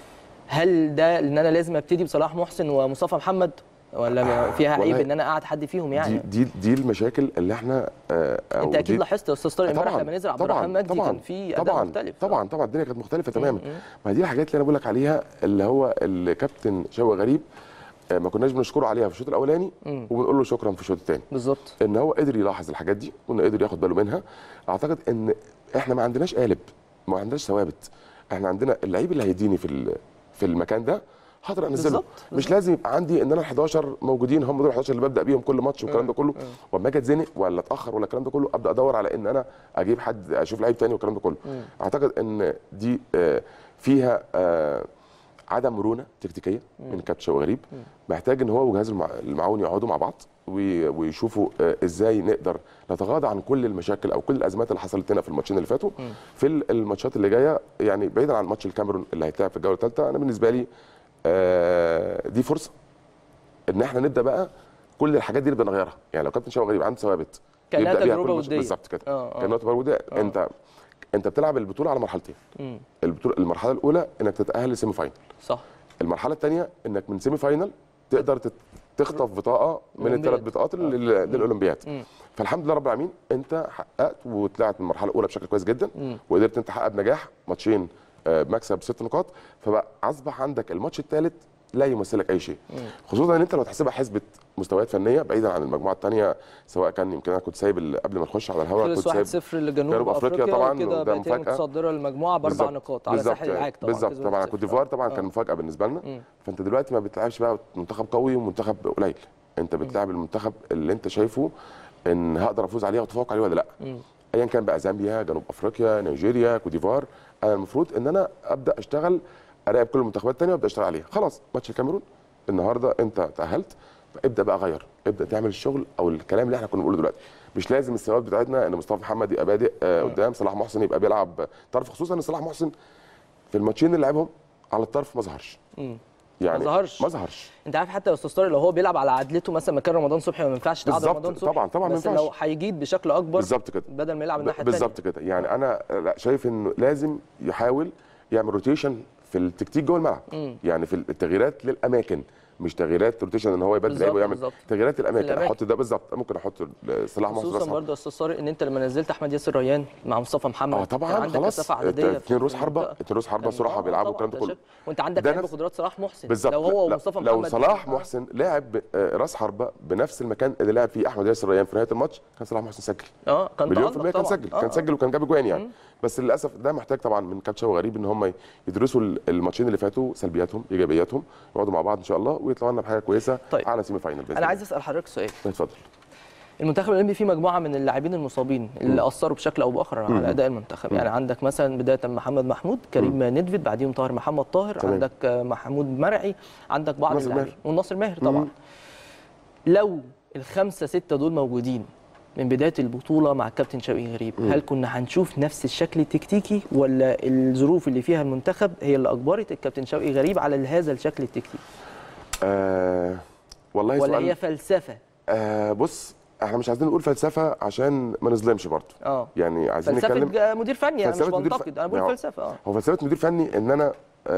هل ده ان انا لازم ابتدي بصلاح محسن ومصطفى محمد ولا فيها عيب والله ان انا اقعد حد فيهم يعني دي دي دي المشاكل اللي احنا آه، أو انت اكيد دي- لاحظت يا استاذ طارق امبارح طبعاً، لما نزل عبد طبعاً، الرحمن مجدي طبعاً، كان في اداء طبعا مختلف طبعا طبعا الدنيا كانت مختلفه تماما ما دي الحاجات اللي انا بقول لك عليها اللي هو الكابتن شوقي غريب آه، ما كناش بنشكره عليها في الشوط الاولاني وبنقول له شكرا في الشوط الثاني بالظبط ان هو قدر يلاحظ الحاجات دي وانه قدر ياخد باله منها اعتقد ان احنا ما عندناش قالب ما عندناش ثوابت احنا عندنا اللعيب اللي هيديني في ال- في المكان ده هقدر انزله بالظبط، مش بالظبط. لازم يبقى عندي ان انا ال 11 موجودين هم دول ال 11 اللي ببدا بيهم كل ماتش والكلام ده كله واما اجي اتزنق ولا اتاخر ولا الكلام ده كله ابدا ادور على ان انا اجيب حد اشوف لعيب تاني والكلام ده كله اعتقد ان دي آه، فيها آه، عدم مرونه تكتيكيه من كابتن شوقي غريب محتاج ان هو وجهاز المع- المعاون يقعدوا مع بعض وي- ويشوفوا آه، ازاي نقدر نتغاضى عن كل المشاكل او كل الازمات اللي حصلت لنا في الماتشين اللي فاتوا في ال- الماتشات اللي جايه يعني بعيدا عن ماتش الكاميرون اللي هيتلعب في الجوله الثالثه انا بالنسبه لي آه، دي فرصه ان احنا نبدا بقى كل الحاجات دي نبدا نغيرها يعني لو كابتن شوقي غريب عنده ثوابت كأنها يبدأ بيها تجربة كل ماتش. ودية. بالظبط كده آه، آه. كانها تجربه وديه انت انت بتلعب البطوله على مرحلتين مم. البطوله المرحله الاولى انك تتاهل لسيمي فاينل صح المرحله الثانيه انك من سيمي فاينل تقدر تت- تخطف بطاقه من أولمبياد. الثلاث بطاقات لل- للاولمبياد فالحمد لله رب العالمين انت حققت وطلعت من المرحله الاولى بشكل كويس جدا وقدرت انت تحقق بنجاح ماتشين آه، بمكسب ست نقاط فبقى اصبح عندك الماتش الثالث لا يمثلك اي شيء خصوصا ان انت لو تحسبها حسبه مستويات فنيه بعيدا عن المجموعه الثانيه سواء كان يمكن انا كنت سايب ال- قبل ما نخش على الهواء خلص كنت 1-0 سايب لجنوب جنوب أفريقيا افريقيا طبعاً، كده وده بقت هي مفاجأة. متصدره المجموعه باربع بالظبط، نقاط على بالظبط، ساحل العاج طبعا بالظبط كسبت طبعا 1-0. كوت ديفوار طبعا آه. كان مفاجاه بالنسبه لنا فانت دلوقتي ما بتلعبش بقى منتخب قوي ومنتخب قليل انت بتلعب المنتخب اللي انت شايفه ان هقدر افوز عليه واتفوق عليه ولا لا ايا كان بقى زامبيا جنوب افريقيا نيجيريا كوت ديفوار انا المفروض ان انا ابدا اشتغل اراقب كل المنتخبات الثانيه وابدا اشتغل عليها خلاص ماتش الكاميرون النهارده انت تاهلت ابدا بقى غير ابدا تعمل الشغل او الكلام اللي احنا كنا بنقوله دلوقتي مش لازم الثوابت بتاعتنا ان مصطفى محمد يبقى بادئ آه قدام صلاح محسن يبقى بيلعب طرف خصوصا ان صلاح محسن في الماتشين اللي لعبهم على الطرف ما ظهرش يعني ما ظهرش. ما ظهرش انت عارف حتى يا استاذ طارق لو هو بيلعب على عدلته مثلا مكان رمضان صبحي ما ينفعش تقعد بالظبط، رمضان صبحي طبعاً، طبعاً ما بس ينفعش. لو هيجيد بشكل اكبر بالظبط كده بدل ما يلعب الناحيه الثانيه بالظبط كده يعني انا لا شايف انه لازم يحاول يعمل روتيشن في التكتيك جوه الملعب يعني في التغييرات للاماكن مش تغييرات روتيشن ان هو يبدل بالظبط، لعيبه ويعمل بالظبط. تغييرات الاماكن الأماكن. احط ده بالظبط ممكن احط صلاح محسن خصوصا راس حربة. برضه يا استاذ طارق ان انت لما نزلت احمد ياسر ريان مع مصطفى محمد اه طبعا كان عندك خلاص كثافه عدديه اتنين في روس حربه المنطقة. اتنين روس حربه كان- بصراحه آه، بيلعبوا طبعاً الكلام ده ده كله شك. وانت عندك ده لعيب نفس- بقدرات صلاح محسن بالظبط لو هو لا- ومصطفى محمد لو صلاح آه. محسن لعب ب- آه، راس حربه بنفس المكان اللي لعب فيه احمد ياسر ريان في نهايه الماتش كان صلاح محسن سجل اه كان مليون تألق في المية كان طبعاً. سجل آه، كان آه. سجل وكان جاب اجوان يعني بس للاسف ده محتاج طبعا من كابتن شوقي غريب ان هم يدرسوا ال- الماتشين اللي فاتوا سلبياتهم ايجابياتهم يقعدوا مع بعض ان شاء الله ويطلعوا لنا بحاجه كويسه طيب. على سيمي فاينل باذن انا عايز الله. اسال حضرتك سؤال اتفضل المنتخب الاولمبي فيه مجموعه من اللاعبين المصابين اللي اثروا بشكل او باخر على اداء المنتخب يعني عندك مثلا بدايه محمد محمود كريم ندفد بعديهم طاهر محمد طاهر تمام. عندك آه، محمود مرعي عندك بعض ناصر اللاعبين ماهر. والناصر ماهر طبعا لو الخمسه سته دول موجودين من بدايه البطوله مع الكابتن شوقي غريب هل كنا هنشوف نفس الشكل التكتيكي ولا الظروف اللي فيها المنتخب هي اللي اجبرت الكابتن شوقي غريب على هذا الشكل التكتيكي آه والله ولا سؤال هي فلسفه آه بص احنا مش عايزين نقول فلسفه عشان ما نظلمش برضه اه يعني عايزين فلسفه نتكلم ج- مدير فني انا مش فلسفة مدير ف- بنتقد انا بقول ما هو- فلسفه اه هو فلسفه مدير فني ان انا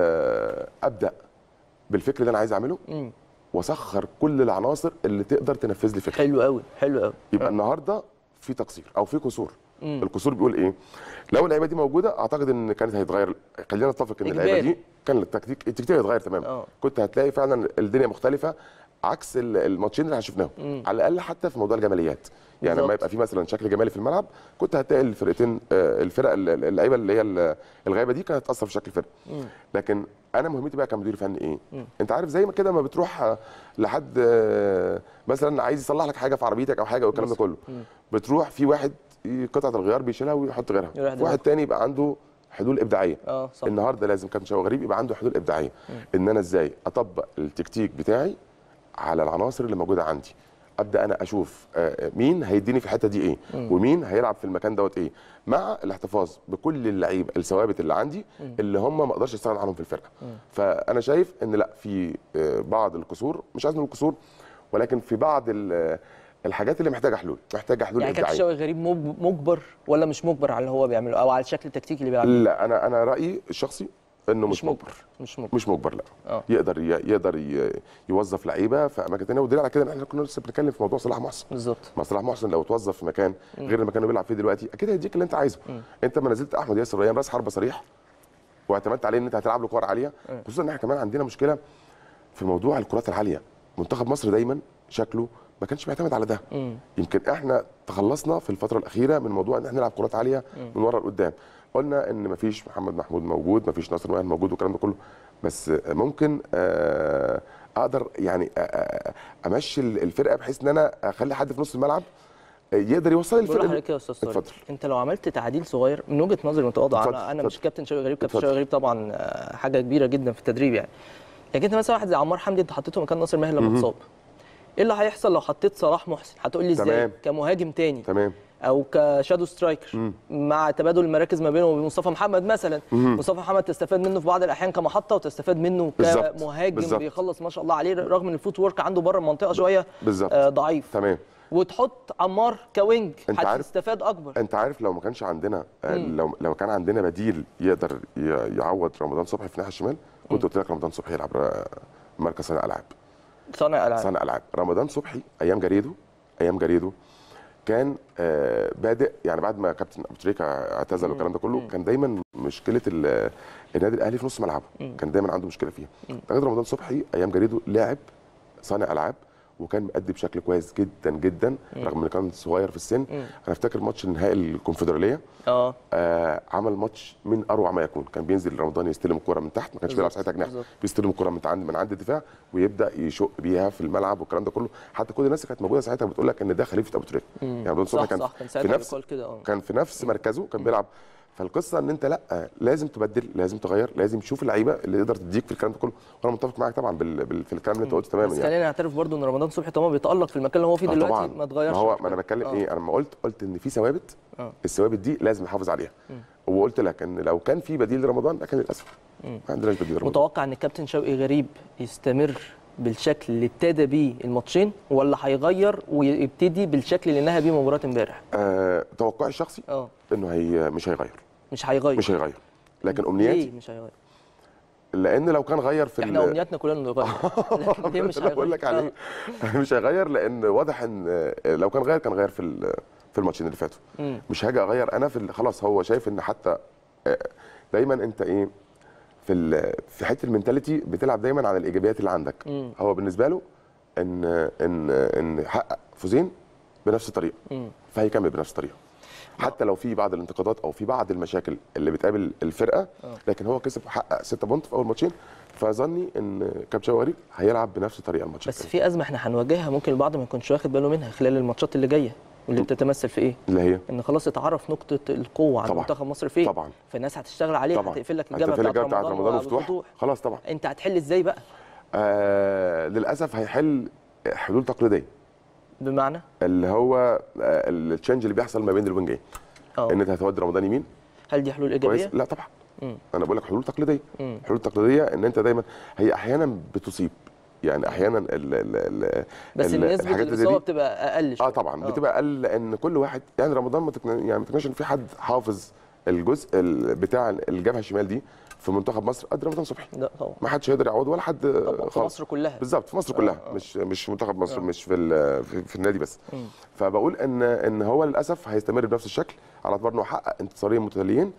آه ابدا بالفكر اللي انا عايز اعمله مم. واسخر كل العناصر اللي تقدر تنفذ لي فكري حلو قوي حلو قوي يبقى النهارده في تقصير او في قصور القصور بيقول ايه لو اللعيبه دي موجوده اعتقد ان كانت هيتغير خلينا نتفق ان اللعيبه إجباري. دي كان التكتيك التكتيك هيتغير تماما آه. كنت هتلاقي فعلا الدنيا مختلفه عكس ال- الماتشين اللي احنا شفناهم على الاقل حتى في موضوع الجماليات يعني بالظبط. لما يبقى في مثلا شكل جمالي في الملعب كنت هتلاقي الفرقتين آه، الفرق ال- ال- اللعيبه اللي هي ال- الغايبه دي كانت تاثر في شكل الفرق لكن انا مهمتي بقى كمدير فني ايه انت عارف زي ما كده ما بتروح آه، لحد آه، مثلا عايز يصلح لك حاجه في عربيتك او حاجه والكلام ده كله بتروح في واحد قطعه الغيار بيشيلها ويحط غيرها يروح في واحد تاني يبقى عنده حلول ابداعيه اه صح النهارده لازم كابتن شوقي غريب يبقى عنده حلول ابداعيه ان انا ازاي اطبق التكتيك بتاعي على العناصر اللي موجوده عندي ابدا انا اشوف آه، مين هيديني في الحته دي ايه ومين هيلعب في المكان دوت ايه مع الاحتفاظ بكل اللعيبه الثوابت اللي عندي اللي هم ما اقدرش استغنى عنهم في الفرقه فانا شايف ان لا في آه، بعض القصور مش عايز نقول قصور ولكن في بعض ال- الحاجات اللي محتاجه حلول محتاجه حلول يعني كابتن ابداعيه شوقي غريب مج- مجبر ولا مش مجبر على اللي هو بيعمله او على الشكل التكتيكي اللي بيلعب بيه؟ لا انا انا رايي الشخصي انه مش مش مجبر مجبر مش مجبر مش مجبر لا اه يقدر ي- يقدر ي- يوظف لعيبه في اماكن ثانيه ودليل على كده ان احنا كنا لسه بنتكلم في موضوع صلاح محسن بالظبط ما صلاح محسن لو توظف في مكان غير المكان اللي بيلعب فيه دلوقتي اكيد هيديك اللي انت عايزه انت ما نزلت احمد ياسر ريان راس حربه صريح واعتمدت عليه ان انت هتلعب له كور عاليه خصوصا ان احنا كمان عندنا مشكله في موضوع الكرات العاليه منتخب مصر دايما شكله ما كانش بيعتمد على ده يمكن احنا تخلصنا في الفتره الاخيره من موضوع ان احنا نلعب كرات عاليه من ورا لقدام قلنا ان ما فيش محمد محمود موجود ما فيش ناصر ماهر موجود والكلام ده كله بس ممكن آه، اقدر يعني آه، آه، امشي الفرقه بحيث ان انا اخلي حد في نص الملعب يقدر يوصل لي بقول الفرقه لحضرتك يا استاذ طارق اتفضل انت لو عملت تعديل صغير من وجهه نظري المتواضعه اتفضل، انا انا مش اتفضل. كابتن شوقي غريب كابتن اتفضل. شوقي غريب طبعا آه، حاجه كبيره جدا في التدريب يعني لكن انت مثلا واحد زي عمار حمدي انت حطيته مكان ناصر ماهر لما اتصاب ايه اللي هيحصل لو حطيت صلاح محسن هتقول لي ازاي تمام. كمهاجم تاني تمام او كشادو سترايكر مع تبادل المراكز ما بينه وبين مصطفى محمد مثلا مصطفى محمد تستفاد منه في بعض الاحيان كمحطه وتستفاد منه بالظبط. كمهاجم بالظبط. بيخلص ما شاء الله عليه رغم ان الفوت ورك عنده بره المنطقه شويه بالظبط. آه ضعيف تمام وتحط عمار كوينج انت عارف- هتستفاد اكبر انت عارف لو ما كانش عندنا آه، لو لو كان عندنا بديل يقدر ي- يعوض رمضان صبحي في الناحيه الشمال كنت قلت لك رمضان صبحي يلعب آه، مركز صانع العاب صانع العاب صانع العاب رمضان صبحي ايام جريدو ايام جريدو كان آه، بادئ يعني بعد ما كابتن ابو تريكه اعتزل والكلام ده كله كان دايما مشكله ال- النادي الاهلي في نص ملعبه كان دايما عنده مشكله فيها اعتقد رمضان صبحي ايام جريدو لاعب صانع العاب وكان مأدي بشكل كويس جدا جدا رغم انه كان صغير في السن انا افتكر ماتش نهائي الكونفدراليه اه آه عمل ماتش من اروع ما يكون كان بينزل رمضان يستلم الكره من تحت ما كانش بيلعب بالظبط، ساعتها جناح بالظبط. بيستلم الكره من عند من عند الدفاع ويبدا يشق بيها في الملعب والكلام ده كله حتى كل الناس اللي كانت موجوده ساعتها بتقول لك ان ده خليفه ابو تريكه يعني رمضان صبحي صح كان صح كان في ساعتها نفس بيقول كده اه كان في نفس مركزه كان بيلعب فالقصه ان انت لا لازم تبدل لازم تغير لازم تشوف اللعيبه اللي تقدر تديك في الكلام ده كله وانا متفق معاك طبعا بال... بال... في الكلام اللي انت قلته تماما بس يعني خلينا نعترف برضو ان رمضان صبحي طالما بيتالق في المكان اللي هو فيه آه دلوقتي طبعا ما اتغيرش ما هو ما انا بتكلم آه. ايه انا لما قلت قلت ان في ثوابت آه. الثوابت دي لازم نحافظ عليها وقلت لك ان لو كان في بديل لرمضان لكن للاسف ما عندناش بديل لرمضان متوقع ان الكابتن شوقي غريب يستمر بالشكل اللي ابتدى بيه الماتشين ولا هيغير ويبتدي بالشكل اللي نهى بيه مباراه امبارح آه توقعي الشخصي اه انه هي مش هيغير مش هيغير مش هيغير لكن امنياتي ليه مش هيغير لان لو كان غير في احنا ال- امنياتنا كلنا نغير لكن دي مش انا بقول لك هيغير. عليه مش هيغير لان واضح ان لو كان غير كان غير في ال- في الماتشين اللي فاتوا مم. مش هاجي اغير انا في ال- خلاص هو شايف ان حتى آه، دايما انت ايه في ال- في حته المنتاليتي بتلعب دايما على الايجابيات اللي عندك مم. هو بالنسبه له ان ان ان يحقق فوزين بنفس الطريقه مم. فهيكمل بنفس الطريقه حتى لو في بعض الانتقادات او في بعض المشاكل اللي بتقابل الفرقه لكن هو كسب حقق 6 بونت في اول ماتشين فظني ان كابتشاو غريب هيلعب بنفس الطريقه الماتش بس التاني. في ازمه احنا هنواجهها ممكن البعض ما يكونش واخد باله منها خلال الماتشات اللي جايه واللي بتتمثل في ايه؟ اللي هي ان خلاص اتعرف نقطه القوه عند طبعاً. منتخب مصر فين طبعاً. فالناس هتشتغل عليها طبعا هتقفل لك الجبهه هتقفل بتاعت الجبهه بتاعت رمضان مفتوح وبالوضوح. خلاص طبعا انت هتحل ازاي بقى؟ آه للاسف هيحل حلول تقليديه بمعنى اللي هو آه التشنج اللي بيحصل ما بين الوينجين اه ان انت هتودي رمضان يمين هل دي حلول كويس ايجابيه؟ لا طبعا مم. انا بقول لك حلول تقليديه مم. حلول تقليديه ان انت دايما هي احيانا بتصيب يعني احيانا ال ال ال بس ال- النسبه الحاجات اللي زي الاصابه دي بتبقى اقل شويه اه طبعا بتبقى اقل لان كل واحد يعني رمضان ما تقن- يعني ما تقنعش ان في حد حافظ الجزء ال- بتاع الجبهه الشمال دي في منتخب مصر قد رمضان صبحي لا طبعا ما حدش هيقدر يعوض ولا حد طبعا في خالص مصر كلها بالظبط في مصر كلها آه. مش مش منتخب مصر مش في ال- في, في النادي بس مم. فبقول ان ان هو للاسف هيستمر بنفس الشكل على اعتبار انه حقق انتصارين متتاليين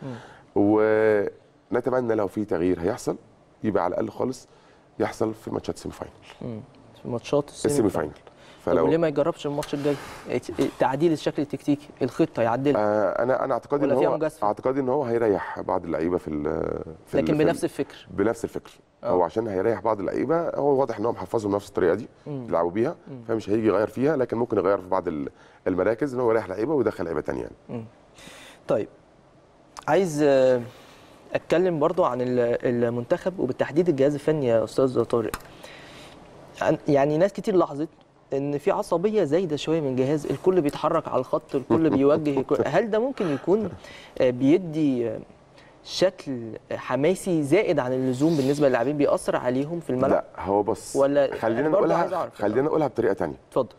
ونتمنى لو في تغيير هيحصل يبقى على الاقل خالص يحصل في ماتشات سيمي فاينل مم. في ماتشات السيمي فاينل طب وليه فلو ما يجربش الماتش الجاي؟ تعديل الشكل التكتيكي الخطه يعدلها آه انا انا اعتقادي ان ولا فيها هو مجازفة؟ اعتقادي ان هو هيريح بعض اللعيبه في ال في ال- لكن في ال- بنفس الفكر بنفس الفكر آه. هو عشان هيريح بعض اللعيبه هو واضح ان هو محفظهم نفس الطريقه دي يلعبوا بيها فمش هيجي يغير فيها لكن ممكن يغير في بعض ال- المراكز ان هو يريح لعيبه ويدخل لعيبه ثانيه يعني طيب عايز آه، اتكلم برضو عن ال- المنتخب وبالتحديد الجهاز الفني يا استاذ طارق عن- يعني ناس كتير لاحظت ان في عصبيه زايده شويه من جهاز الكل بيتحرك على الخط الكل بيوجه الكل. هل ده ممكن يكون آه، بيدي آه، شكل حماسي زائد عن اللزوم بالنسبه للاعبين بيأثر عليهم في الملعب لا هو بص ولا- خلينا أنا برضه عايز نقولها أعرف. خلينا نقولها بطريقه ثانيه اتفضل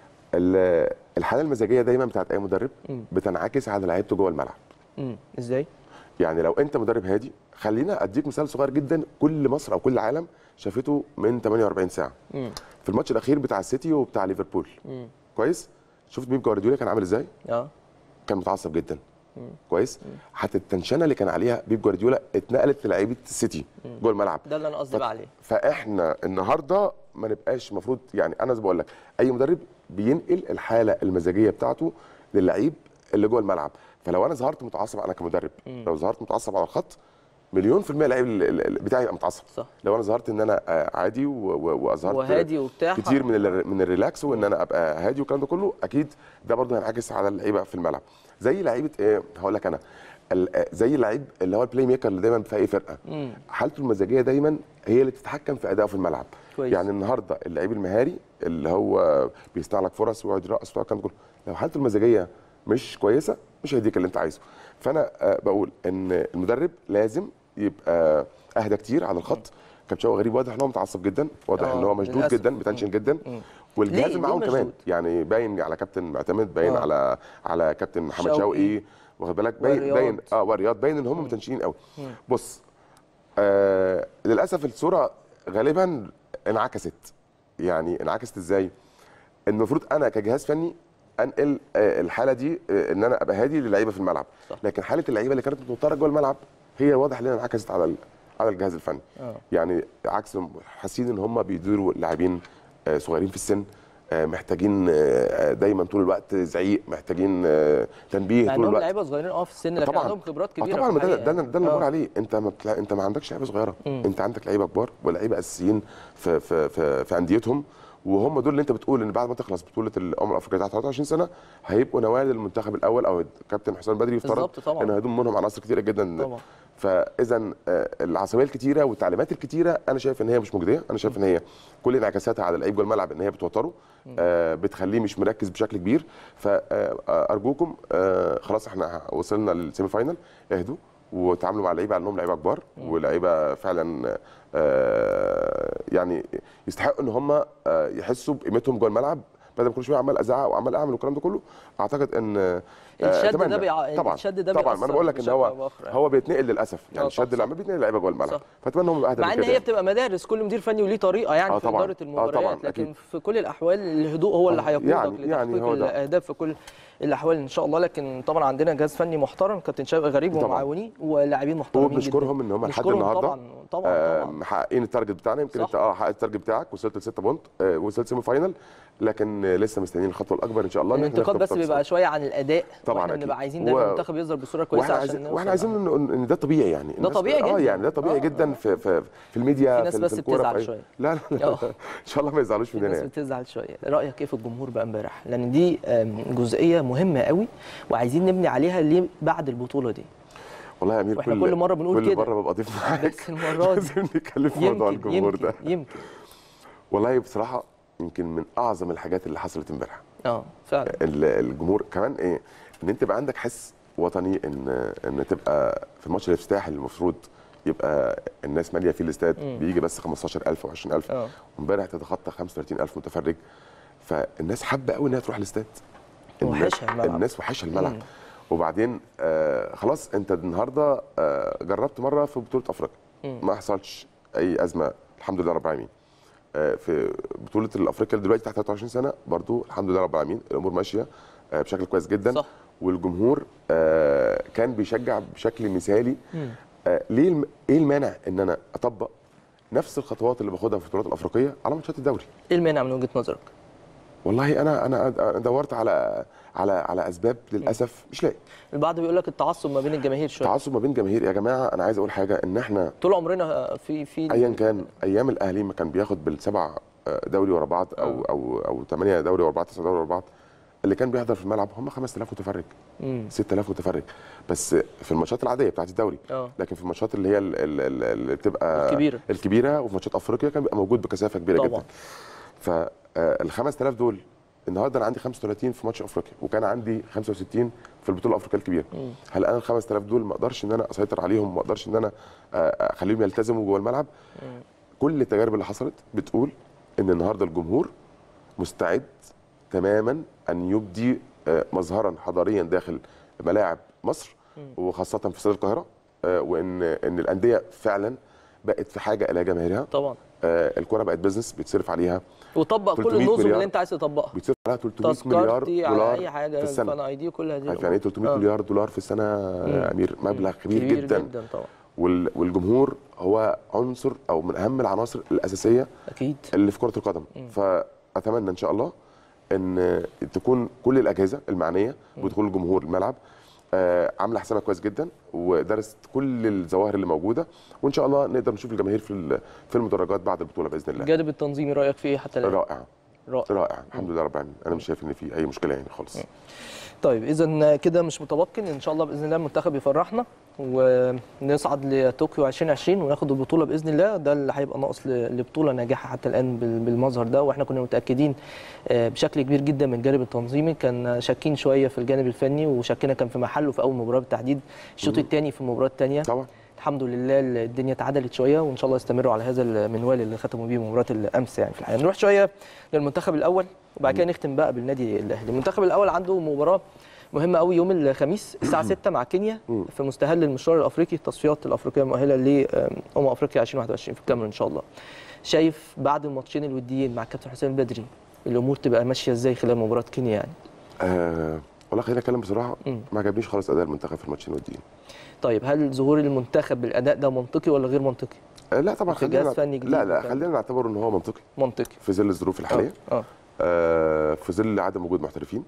الحاله المزاجيه دايما بتاعت اي مدرب مم. بتنعكس على لعيبته جوه الملعب مم. ازاي يعني لو انت مدرب هادي خلينا اديك مثال صغير جدا كل مصر او كل العالم شافته من 48 ساعه مم. في الماتش الاخير بتاع السيتي وبتاع ليفربول مم. كويس شفت بيب جوارديولا كان عامل ازاي اه كان متعصب جدا كويس حتى التنشنه اللي كان عليها بيب جوارديولا اتنقلت للعيبه السيتي جوه الملعب ده اللي انا قصدي بقى عليه فاحنا النهارده ما نبقاش المفروض يعني انا زي ما بقول لك اي مدرب بينقل الحاله المزاجيه بتاعته للعيب اللي جوه الملعب فلو انا ظهرت متعصب انا كمدرب لو ظهرت متعصب على الخط مليون في المية اللعيب ال- ال- بتاعي يبقى متعصب صح. لو انا ظهرت ان انا آه، عادي و- و- واظهرت وهادي وبتاع كتير من ال- من الريلاكس وان انا ابقى هادي والكلام ده كله اكيد ده برضه هينعكس على اللعيبه في الملعب زي لعيبه ايه هقول لك انا ال- آه، زي اللعيب اللي هو البلاي ميكر اللي دايما في اي فرقه مم. حالته المزاجيه دايما هي اللي تتحكم في ادائه في الملعب كويس. يعني النهارده اللعيب المهاري اللي هو بيصنع لك فرص ويقعد يرقص وبتاع الكلام ده كله لو حالته المزاجيه مش كويسه مش هيديك اللي انت عايزه فانا آه، بقول ان المدرب لازم يبقى اهدى كتير على الخط كابتشاو غريب واضح ان هو متعصب جدا واضح آه، ان هو مشدود للأسف. جدا بتنشن جدا ليه- والجهاز ليه اللي معاهم كمان مشدود؟ يعني باين على كابتن معتمد باين آه. على على كابتن محمد شوقي. شوقي واخد بالك باين ورياض. باين اه ورياض باين ان هم متنشنين قوي بص آه للاسف الصوره غالبا انعكست يعني انعكست ازاي المفروض انا كجهاز فني انقل آه الحاله دي آه ان انا ابقى هادي للعيبه في الملعب صح. لكن حاله اللعيبه اللي كانت متوتره جوه الملعب هي واضح ان هي انعكست على ال- على الجهاز الفني آه. يعني عكس حاسين ان هم بيديروا لاعبين آه، صغيرين في السن آه، محتاجين آه، دايما طول الوقت زعيق محتاجين آه، تنبيه مع طول انهم الوقت لعيبه صغيرين اه في السن لكن عندهم خبرات آه كبيره طبعا في ما ده الحقيقة ده يعني. ده اللي بقول آه. عليه انت ما بتلا... انت ما عندكش لعيبه صغيره مم. انت عندك لعيبه كبار ولاعيبه اساسيين في في في, في انديتهم وهم دول اللي انت بتقول ان بعد ما تخلص بطوله الامم الافريقيه بتاعت 23 سنه هيبقوا نواه للمنتخب الاول او كابتن حسام بدري يفترض بالظبط طبعاً. انه هيضم منهم عناصر كتيره جدا طبعاً. فاذا آه، العصبيه الكتيره والتعليمات الكتيره انا شايف ان هي مش مجديه انا شايف ان هي كل انعكاساتها على اللعيب جوه الملعب ان هي بتوتره آه، بتخليه مش مركز بشكل كبير فارجوكم خلاص احنا وصلنا للسيمي فاينل اهدوا وتعاملوا مع اللعيبه على انهم لعيبه كبار ولعيبه فعلا آه، يعني يستحقوا ان هم آه، يحسوا بقيمتهم جوه الملعب بدل ما كل شويه عمال ازعق وعمال اعمل والكلام ده كله اعتقد ان آه، الشد ده أتمنى. بيع- طبعا الشد ده طبعا ما بيأثر انا بقول لك ان بشكل هو أو بآخر يعني. هو بيتنقل للاسف آه، يعني صح، الشد اللي صح. عمال بيتنقل اللعيبه جوه الملعب صح. فاتمنى هم يبقى اهدى مع من ان كده هي يعني. بتبقى مدارس كل مدير فني وليه طريقه يعني آه في طبعاً. اداره آه المباريات طبعاً، لكن أكيد. في كل الاحوال الهدوء هو اللي آه، هيقودك يعني- يعني لتحقيق هو ده. الاهداف في كل الاحوال ان شاء الله لكن طبعا عندنا جهاز فني محترم كابتن شوقي غريب طبعاً. ومعاونيه ولاعبين محترمين وبنشكرهم جدا. ان هم لحد نشكرهم النهارده طبعا طبعا, آه، طبعا. محققين التارجت بتاعنا يمكن صح. انت اه حققت التارجت بتاعك وصلت ل 6 بونت آه، وصلت سيمي فاينل لكن آه، لسه مستنيين الخطوه الاكبر ان شاء الله إن إحنا الانتقاد ناخد بس خطوة بيبقى شويه عن الاداء طبعاً واحنا أكيد. بنبقى عايزين دايما و- المنتخب يظهر بصوره كويسه واحنا عشان عايزين نوصل واحنا عايزين ان إن ده طبيعي يعني الناس- طبيعي اه جدا. يعني ده طبيعي آه، جدا آه. في في في الميديا في ناس في بس في الكورة، بتزعل في أي- شوية. لا لا, لا. آه. ان شاء الله ما يزعلوش في مننا ناس يعني بتزعل شويه رايك ايه في الجمهور بقى امبارح لان دي آم، جزئيه مهمه قوي وعايزين نبني عليها ليه بعد البطوله دي والله يا امير وإحنا كل مرة بنقول كل كده. مره ببقى ضيف معاك بس المرة دي لازم نتكلم في موضوع يمكن الجمهور يمكن ده يمكن والله بصراحه يمكن من اعظم الحاجات اللي حصلت امبارح اه فعلا ال- الجمهور كمان ايه ان انت يبقى عندك حس وطني ان ان تبقى في ماتش الافتتاح اللي المفروض يبقى الناس ماليه فيه الاستاد بيجي بس 15000 و 20000 اه. وامبارح تتخطى 35000 متفرج فالناس حابه قوي انها تروح الاستاد الناس- وحشها الملعب. الناس وحشها الملعب مم. وبعدين آه خلاص انت النهارده آه جربت مره في بطوله افريقيا ما حصلش اي ازمه الحمد لله رب العالمين آه، في بطوله الافريقيا اللي دلوقتي تحت 23 سنه برضو الحمد لله رب العالمين الامور ماشيه آه، بشكل كويس جدا صح. والجمهور آه، كان بيشجع بشكل مثالي آه، ليه الم... ايه المانع ان انا اطبق نفس الخطوات اللي باخدها في البطولات الافريقيه على ماتشات الدوري ايه المانع من وجهه نظرك؟ والله انا انا أنا دورت على على على اسباب للاسف مش لاقي البعض بيقول لك التعصب ما بين الجماهير شويه تعصب ما بين جماهير يا جماعه انا عايز اقول حاجه ان احنا طول عمرنا في في ايا كان ايام الاهلي ما كان بياخد بالسبع آه، دوري ورا بعض او او او ثمانيه دوري ورا بعض تسعه دوري ورا بعض اللي كان بيحضر في الملعب هم 5000 متفرج مم. 6000 متفرج بس في الماتشات العاديه بتاعت الدوري اه. لكن في الماتشات اللي هي ال- ال- ال- اللي بتبقى الكبيرة. الكبيره وفي ماتشات افريقيا كان بيبقى موجود بكثافه كبيره طبعا. جدا فال 5000 دول النهارده انا عندي 35 في ماتش افريقيا وكان عندي 65 في البطوله الافريقيه الكبيره هل انا ال 5000 دول ما اقدرش ان انا اسيطر عليهم ما اقدرش ان انا آه، اخليهم يلتزموا جوه الملعب كل التجارب اللي حصلت بتقول ان النهارده الجمهور مستعد تماما ان يبدي آه، مظهرا حضاريا داخل ملاعب مصر وخاصه في استاد القاهره آه، وان ان الانديه فعلا بقت في حاجه الى جماهيرها طبعا آه، الكره بقت بزنس بيتصرف عليها وطبق كل 300 النظم مليار. اللي انت عايز تطبقها بيتصرف عليها 300 مليار تذكرتي على دولار اي حاجه في السنه فان اي دي كل هذه عارف يعني ايه 300 آه. مليار دولار في السنه يا امير مبلغ كبير, كبير جدا, جدا طبعا وال- والجمهور هو عنصر او من اهم العناصر الاساسيه اكيد اللي في كره القدم فاتمنى ان شاء الله ان تكون كل الاجهزه المعنيه ودخول الجمهور الملعب آه، عامله حسابها كويس جدا ودرست كل الظواهر اللي موجوده وان شاء الله نقدر نشوف الجماهير في ال- في المدرجات بعد البطوله باذن الله الجانب التنظيمي رايك فيه حتى الان رائع رائع رائع الحمد لله رب العالمين انا مش شايف ان في اي مشكله يعني خالص طيب اذا كده مش متبقي ان شاء الله باذن الله المنتخب يفرحنا ونصعد لطوكيو 2020 وناخد البطوله باذن الله ده اللي هيبقى ناقص ل- لبطوله ناجحه حتى الان بال- بالمظهر ده واحنا كنا متاكدين آه، بشكل كبير جدا من الجانب التنظيمي كان شاكين شويه في الجانب الفني وشكنا كان في محله في اول مباراه بالتحديد الشوط الثاني في المباراه الثانيه طبعا الحمد لله الدنيا اتعدلت شويه وان شاء الله يستمروا على هذا المنوال اللي ختموا بيه مباراه الامس يعني في الحقيقه نروح شويه للمنتخب الاول وبعد كده نختم بقى بالنادي الاهلي المنتخب الاول عنده مباراه مهمه قوي يوم الخميس الساعه 6 مع كينيا في مستهل المشوار الافريقي التصفيات الافريقيه المؤهله لامم افريقيا 2021 في الكاميرون ان شاء الله شايف بعد الماتشين الوديين مع الكابتن حسام البدري الامور تبقى ماشيه ازاي خلال مباراه كينيا يعني آه والله خلينا نتكلم بصراحه ما عجبنيش خالص اداء المنتخب في الماتشين الوديين طيب هل ظهور المنتخب بالاداء ده منطقي ولا غير منطقي آه لا طبعا في خلينا جهاز فني جديد لا لا وكان- خلينا نعتبر ان هو منطقي منطقي في ظل الظروف الحاليه اه آه في ظل عدم وجود محترفين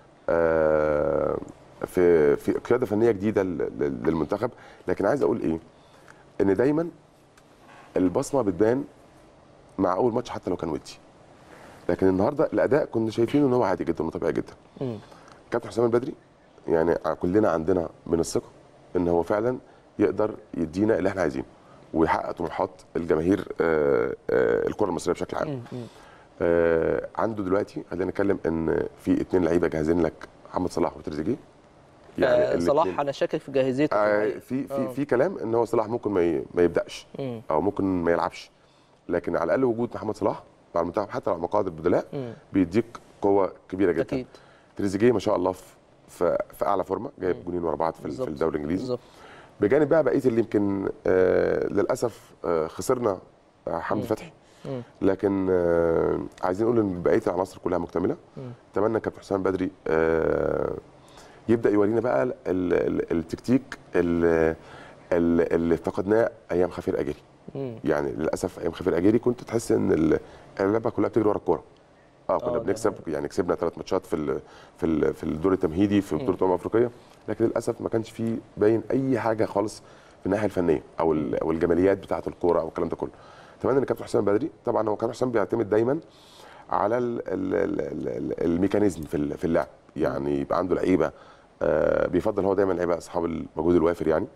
آه في في قياده فنيه جديده لل- لل- للمنتخب لكن عايز اقول ايه ان دايما البصمه بتبان مع اول ماتش حتى لو كان ودي لكن النهارده الاداء كنا شايفينه ان هو عادي جدا وطبيعي جدا مم. كابتن حسام البدري يعني كلنا عندنا من الثقه ان هو فعلا يقدر يدينا اللي احنا عايزينه ويحقق طموحات الجماهير آه، آه، الكره المصريه بشكل عام آه، عنده دلوقتي خلينا نتكلم ان في اتنين لعيبه جاهزين لك محمد صلاح وتريزيجيه يعني الاتنين- صلاح انا شاكك في جاهزيته في آه، الحقيقة. في في آه. في كلام ان هو صلاح ممكن ما ي- ما يبداش مم. او ممكن ما يلعبش لكن على الاقل وجود محمد صلاح مع المنتخب حتى لو على مقاعد البدلاء مم. بيديك قوه كبيره جدا اكيد تريزيجيه ما شاء الله في في, في اعلى فورمه جايب جونين ورا بعض في, ال- بالظبط. في الدوري الانجليزي بالظبط بجانب بقى بقيه اللي يمكن آه للاسف آه خسرنا آه حمدي فتحي مم. لكن آه عايزين نقول ان بقيه العناصر كلها مكتمله اتمنى كابتن حسام بدري آه يبدا يورينا بقى ال- ال- التكتيك ال- ال- اللي فقدناه ايام خفير اجيري مم. يعني للاسف ايام خفير اجيري كنت تحس ان ال- اللعبه كلها بتجري ورا الكوره اه آه، كنا ده بنكسب يعني كسبنا ثلاث ماتشات في ال- في ال- في الدور التمهيدي في بطوله الامم الافريقيه لكن للاسف ما كانش فيه باين اي حاجه خالص في الناحيه الفنيه او ال- او الجماليات بتاعه الكوره او الكلام ده كله اتمنى ان كابتن حسام بدري طبعا هو كابتن حسام بيعتمد دايما على ال ال ال ال ال الميكانيزم في ال- في اللعب يعني يبقى عنده لعيبه آه بيفضل هو دايما لعيبه اصحاب المجهود الوافر يعني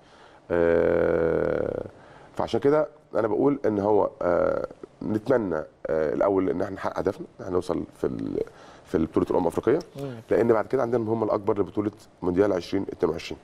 آه فعشان كده انا بقول ان هو آه نتمنى آه الاول ان احنا نحقق هدفنا ان احنا نوصل في ال- في بطوله الامم الافريقيه لان بعد كده عندنا المهمه الاكبر لبطوله مونديال 2022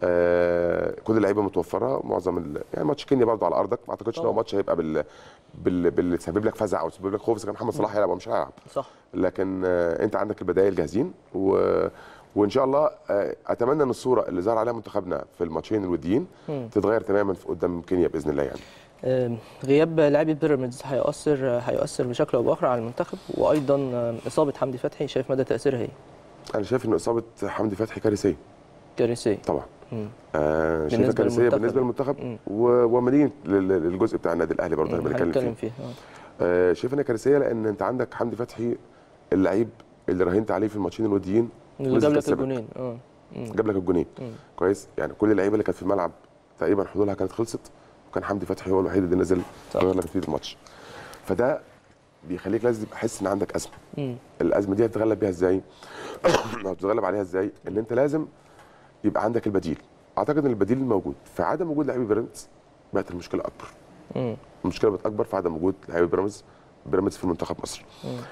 آه كل اللعيبه متوفره معظم ال... يعني ماتش كينيا برضه على ارضك ما اعتقدش ان هو طبعا. ماتش هيبقى بال بال باللي تسبب لك فزع او تسبب لك خوف اذا كان محمد صلاح هيلعب او مش هيلعب صح لكن آه، انت عندك البدائل جاهزين و... وان شاء الله آه، اتمنى ان الصوره اللي ظهر عليها منتخبنا في الماتشين الوديين تتغير تماما في قدام كينيا باذن الله يعني آم، غياب لاعبي بيراميدز هيأثر هيأثر بشكل او باخر على المنتخب وايضا آم، اصابه حمدي فتحي شايف مدى تاثيرها ايه انا شايف ان اصابه حمدي فتحي كارثيه كارثيه طبعا مم. آه شايفها بالنسبة كارثيه للمنتخب. بالنسبه للمنتخب مم. و- وما نيجي لل- للجزء بتاع النادي الاهلي برضه اللي مم، بنتكلم هنتكلم فيه فيه آه. آه شايف انها كارثيه لان انت عندك حمدي فتحي اللعيب اللي راهنت عليه في الماتشين الوديين اللي نزل جاب لك كسبك. الجونين اه مم. جاب لك الجونين مم. كويس يعني كل اللعيبه اللي كانت في الملعب تقريبا حلولها كانت خلصت وكان حمدي فتحي هو الوحيد اللي نزل صح. غير لك نتيجه الماتش فده بيخليك لازم تحس ان عندك ازمه مم. الازمه دي هتتغلب بيها ازاي او تتغلب عليها ازاي ان انت لازم يبقى عندك البديل اعتقد ان البديل موجود في عدم وجود لاعبي بيراميدز بقت المشكله اكبر مم. المشكله بقت اكبر في عدم وجود لاعبي بيراميدز بيراميدز في منتخب مصر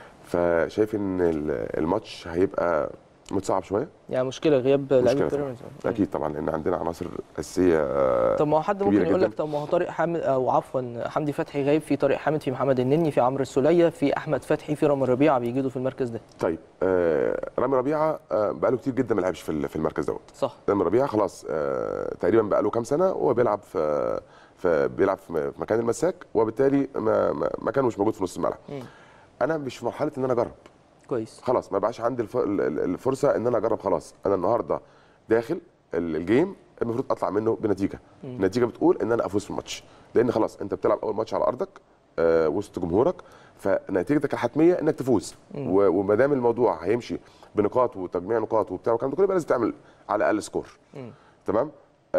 فشايف ان ال- الماتش هيبقى متصعب شويه يعني مشكله غياب لاعبي مشكله طبعا بيراميدز آه. اكيد طبعا لان عندنا عناصر اساسيه طب ما هو حد ممكن كبيرة يقول لك جداً. طب ما هو طارق حامد او عفوا حمدي فتحي غايب في طارق حامد في محمد النني في عمرو السوليه في احمد فتحي في رامي ربيعه بيجيدوا في المركز ده طيب آه رامي ربيعه آه بقاله كتير جدا ما لعبش في ال- في المركز دوت صح رامي ربيعه خلاص آه تقريبا بقاله كام سنه وهو بيلعب في في بيلعب في م- في مكان المساك وبالتالي ما ما- مكانه مش موجود في نص الملعب مم. انا مش في مرحله ان انا اجرب كويس خلاص ما بقاش عندي الف- ال- ال- الفرصه ان انا اجرب خلاص انا النهارده داخل ال- الجيم المفروض اطلع منه بنتيجه النتيجه بتقول ان انا افوز في الماتش لان خلاص انت بتلعب اول ماتش على ارضك آه وسط جمهورك فنتيجتك الحتميه انك تفوز و- وما دام الموضوع هيمشي بنقاط وتجميع نقاط وبتاع والكلام ده كله يبقى لازم تعمل على الاقل سكور تمام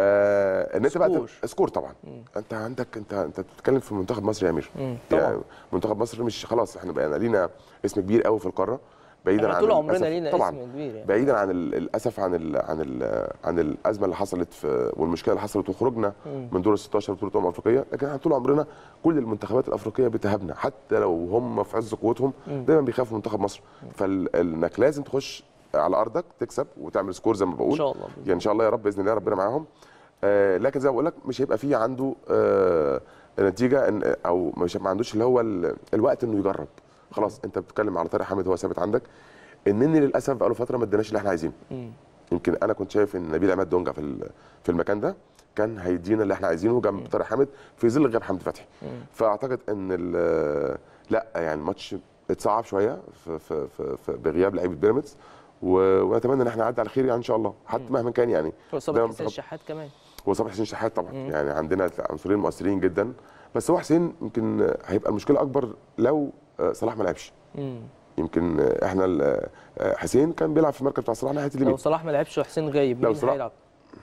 آه ان انت بقى سكور. تب- سكور طبعا انت عندك انت انت بتتكلم في منتخب مصر يا امير مم، طبعاً. يعني منتخب مصر مش خلاص احنا بقى لينا اسم كبير قوي في القاره بعيدا احنا عن طول عمرنا الأسف- لينا طبعا اسم كبير يعني بعيدا عن ال- الاسف عن ال عن ال عن الازمه اللي حصلت في والمشكله اللي حصلت وخروجنا من دور ال 16 بطوله الامم الافريقيه لكن احنا طول عمرنا كل المنتخبات الافريقيه بتهابنا حتى لو هم في عز قوتهم دايما بيخافوا من منتخب مصر فانك لازم تخش على ارضك تكسب وتعمل سكور زي ما بقول ان شاء الله يعني ان شاء الله يا رب باذن الله ربنا معاهم آه لكن زي ما بقول لك مش هيبقى فيه عنده آه نتيجه إن او مش ما عندوش اللي هو ال- الوقت انه يجرب خلاص انت بتتكلم على طارق حامد هو ثابت عندك النني للاسف بقاله فتره ما اداناش اللي احنا عايزينه مم. يمكن انا كنت شايف ان نبيل عماد دونجا في ال- في المكان ده كان هيدينا اللي احنا عايزينه جنب طارق حامد في ظل غياب حمدي فتحي فاعتقد ان ال- لا يعني الماتش اتصعب شويه في في في في بغياب لعيبه بيراميدز و- ونتمنى ان احنا نعدي على خير يعني ان شاء الله حتى مهما كان يعني واصابه دايما حسين بتبقى- الشحات كمان وصبحي حسين شحات طبعا يعني عندنا عنصرين مؤثرين جدا بس هو حسين يمكن هيبقى المشكله اكبر لو آه، صلاح ما لعبش مم. يمكن آه، احنا ال- آه، حسين كان بيلعب في المركز بتاع صلاح ناحيه اليمين لو صلاح ما لعبش وحسين غايب لو مين صلاح- هيلعب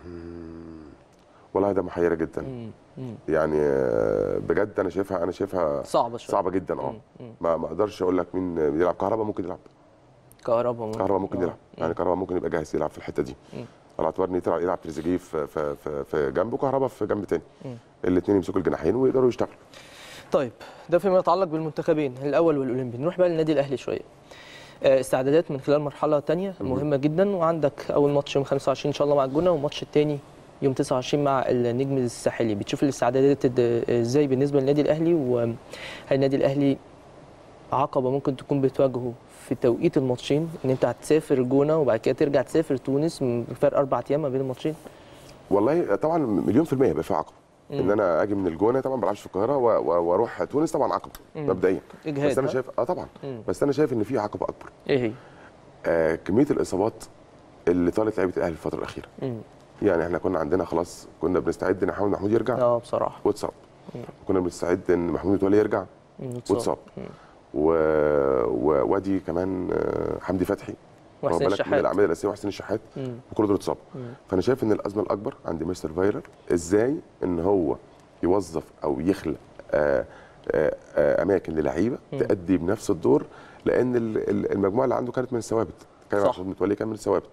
والله ده محيره جدا مم. مم. يعني آه، بجد انا شايفها انا شايفها صعبه شويه صعبه جدا اه مم. مم. ما ما اقدرش اقول لك مين يلعب كهربا ممكن يلعب كهربا ممكن. كهربا ممكن آه. يلعب يعني كهربا ممكن يبقى جاهز يلعب في الحته دي على اعتبار ان يلعب يلعب تريزيجيه في في في, في جنبه كهربا في جنب تاني الاثنين يمسكوا الجناحين ويقدروا يشتغلوا طيب ده فيما يتعلق بالمنتخبين الاول والاولمبي نروح بقى للنادي الاهلي شويه آه، استعدادات من خلال مرحله تانية مهمه جدا وعندك اول ماتش يوم 25 ان شاء الله مع الجونه والماتش الثاني يوم 29 مع النجم الساحلي بتشوف الاستعدادات الد- ازاي بالنسبه للنادي الاهلي وهل النادي الاهلي عقبه ممكن تكون بتواجهه في توقيت الماتشين ان انت هتسافر الجونه وبعد كده ترجع تسافر تونس من فرق اربع ايام ما بين الماتشين والله طبعا مليون في الميه هيبقى في عقبه ان انا اجي من الجونه طبعا ما بلعبش في القاهره و- و- واروح تونس طبعا عقبه مبدئيا إجهاد، بس انا ها؟ شايف اه طبعا بس انا شايف ان في عقبه اكبر ايه هي؟ آه كميه الاصابات اللي طالت لعيبه الاهلي الفتره الاخيره مم. يعني احنا كنا عندنا خلاص كنا بنستعد ان محمد محمود يرجع اه بصراحه واتصاب كنا بنستعد ان محمود متولي يرجع مم، واتصاب و... ووادي كمان آه، حمدي فتحي وحسين واخد بالك؟ من الشحات. الاعمال الاساسيه وحسين الشحات مم. وكل دول اتصابوا فانا شايف ان الازمه الاكبر عند مستر فايرر ازاي ان هو يوظف او يخلق آه، آه، آه، اماكن للعيبه تادي بنفس الدور لان ال- ال- المجموعه اللي عنده كانت من الثوابت كان صح. محمود متولي كان من الثوابت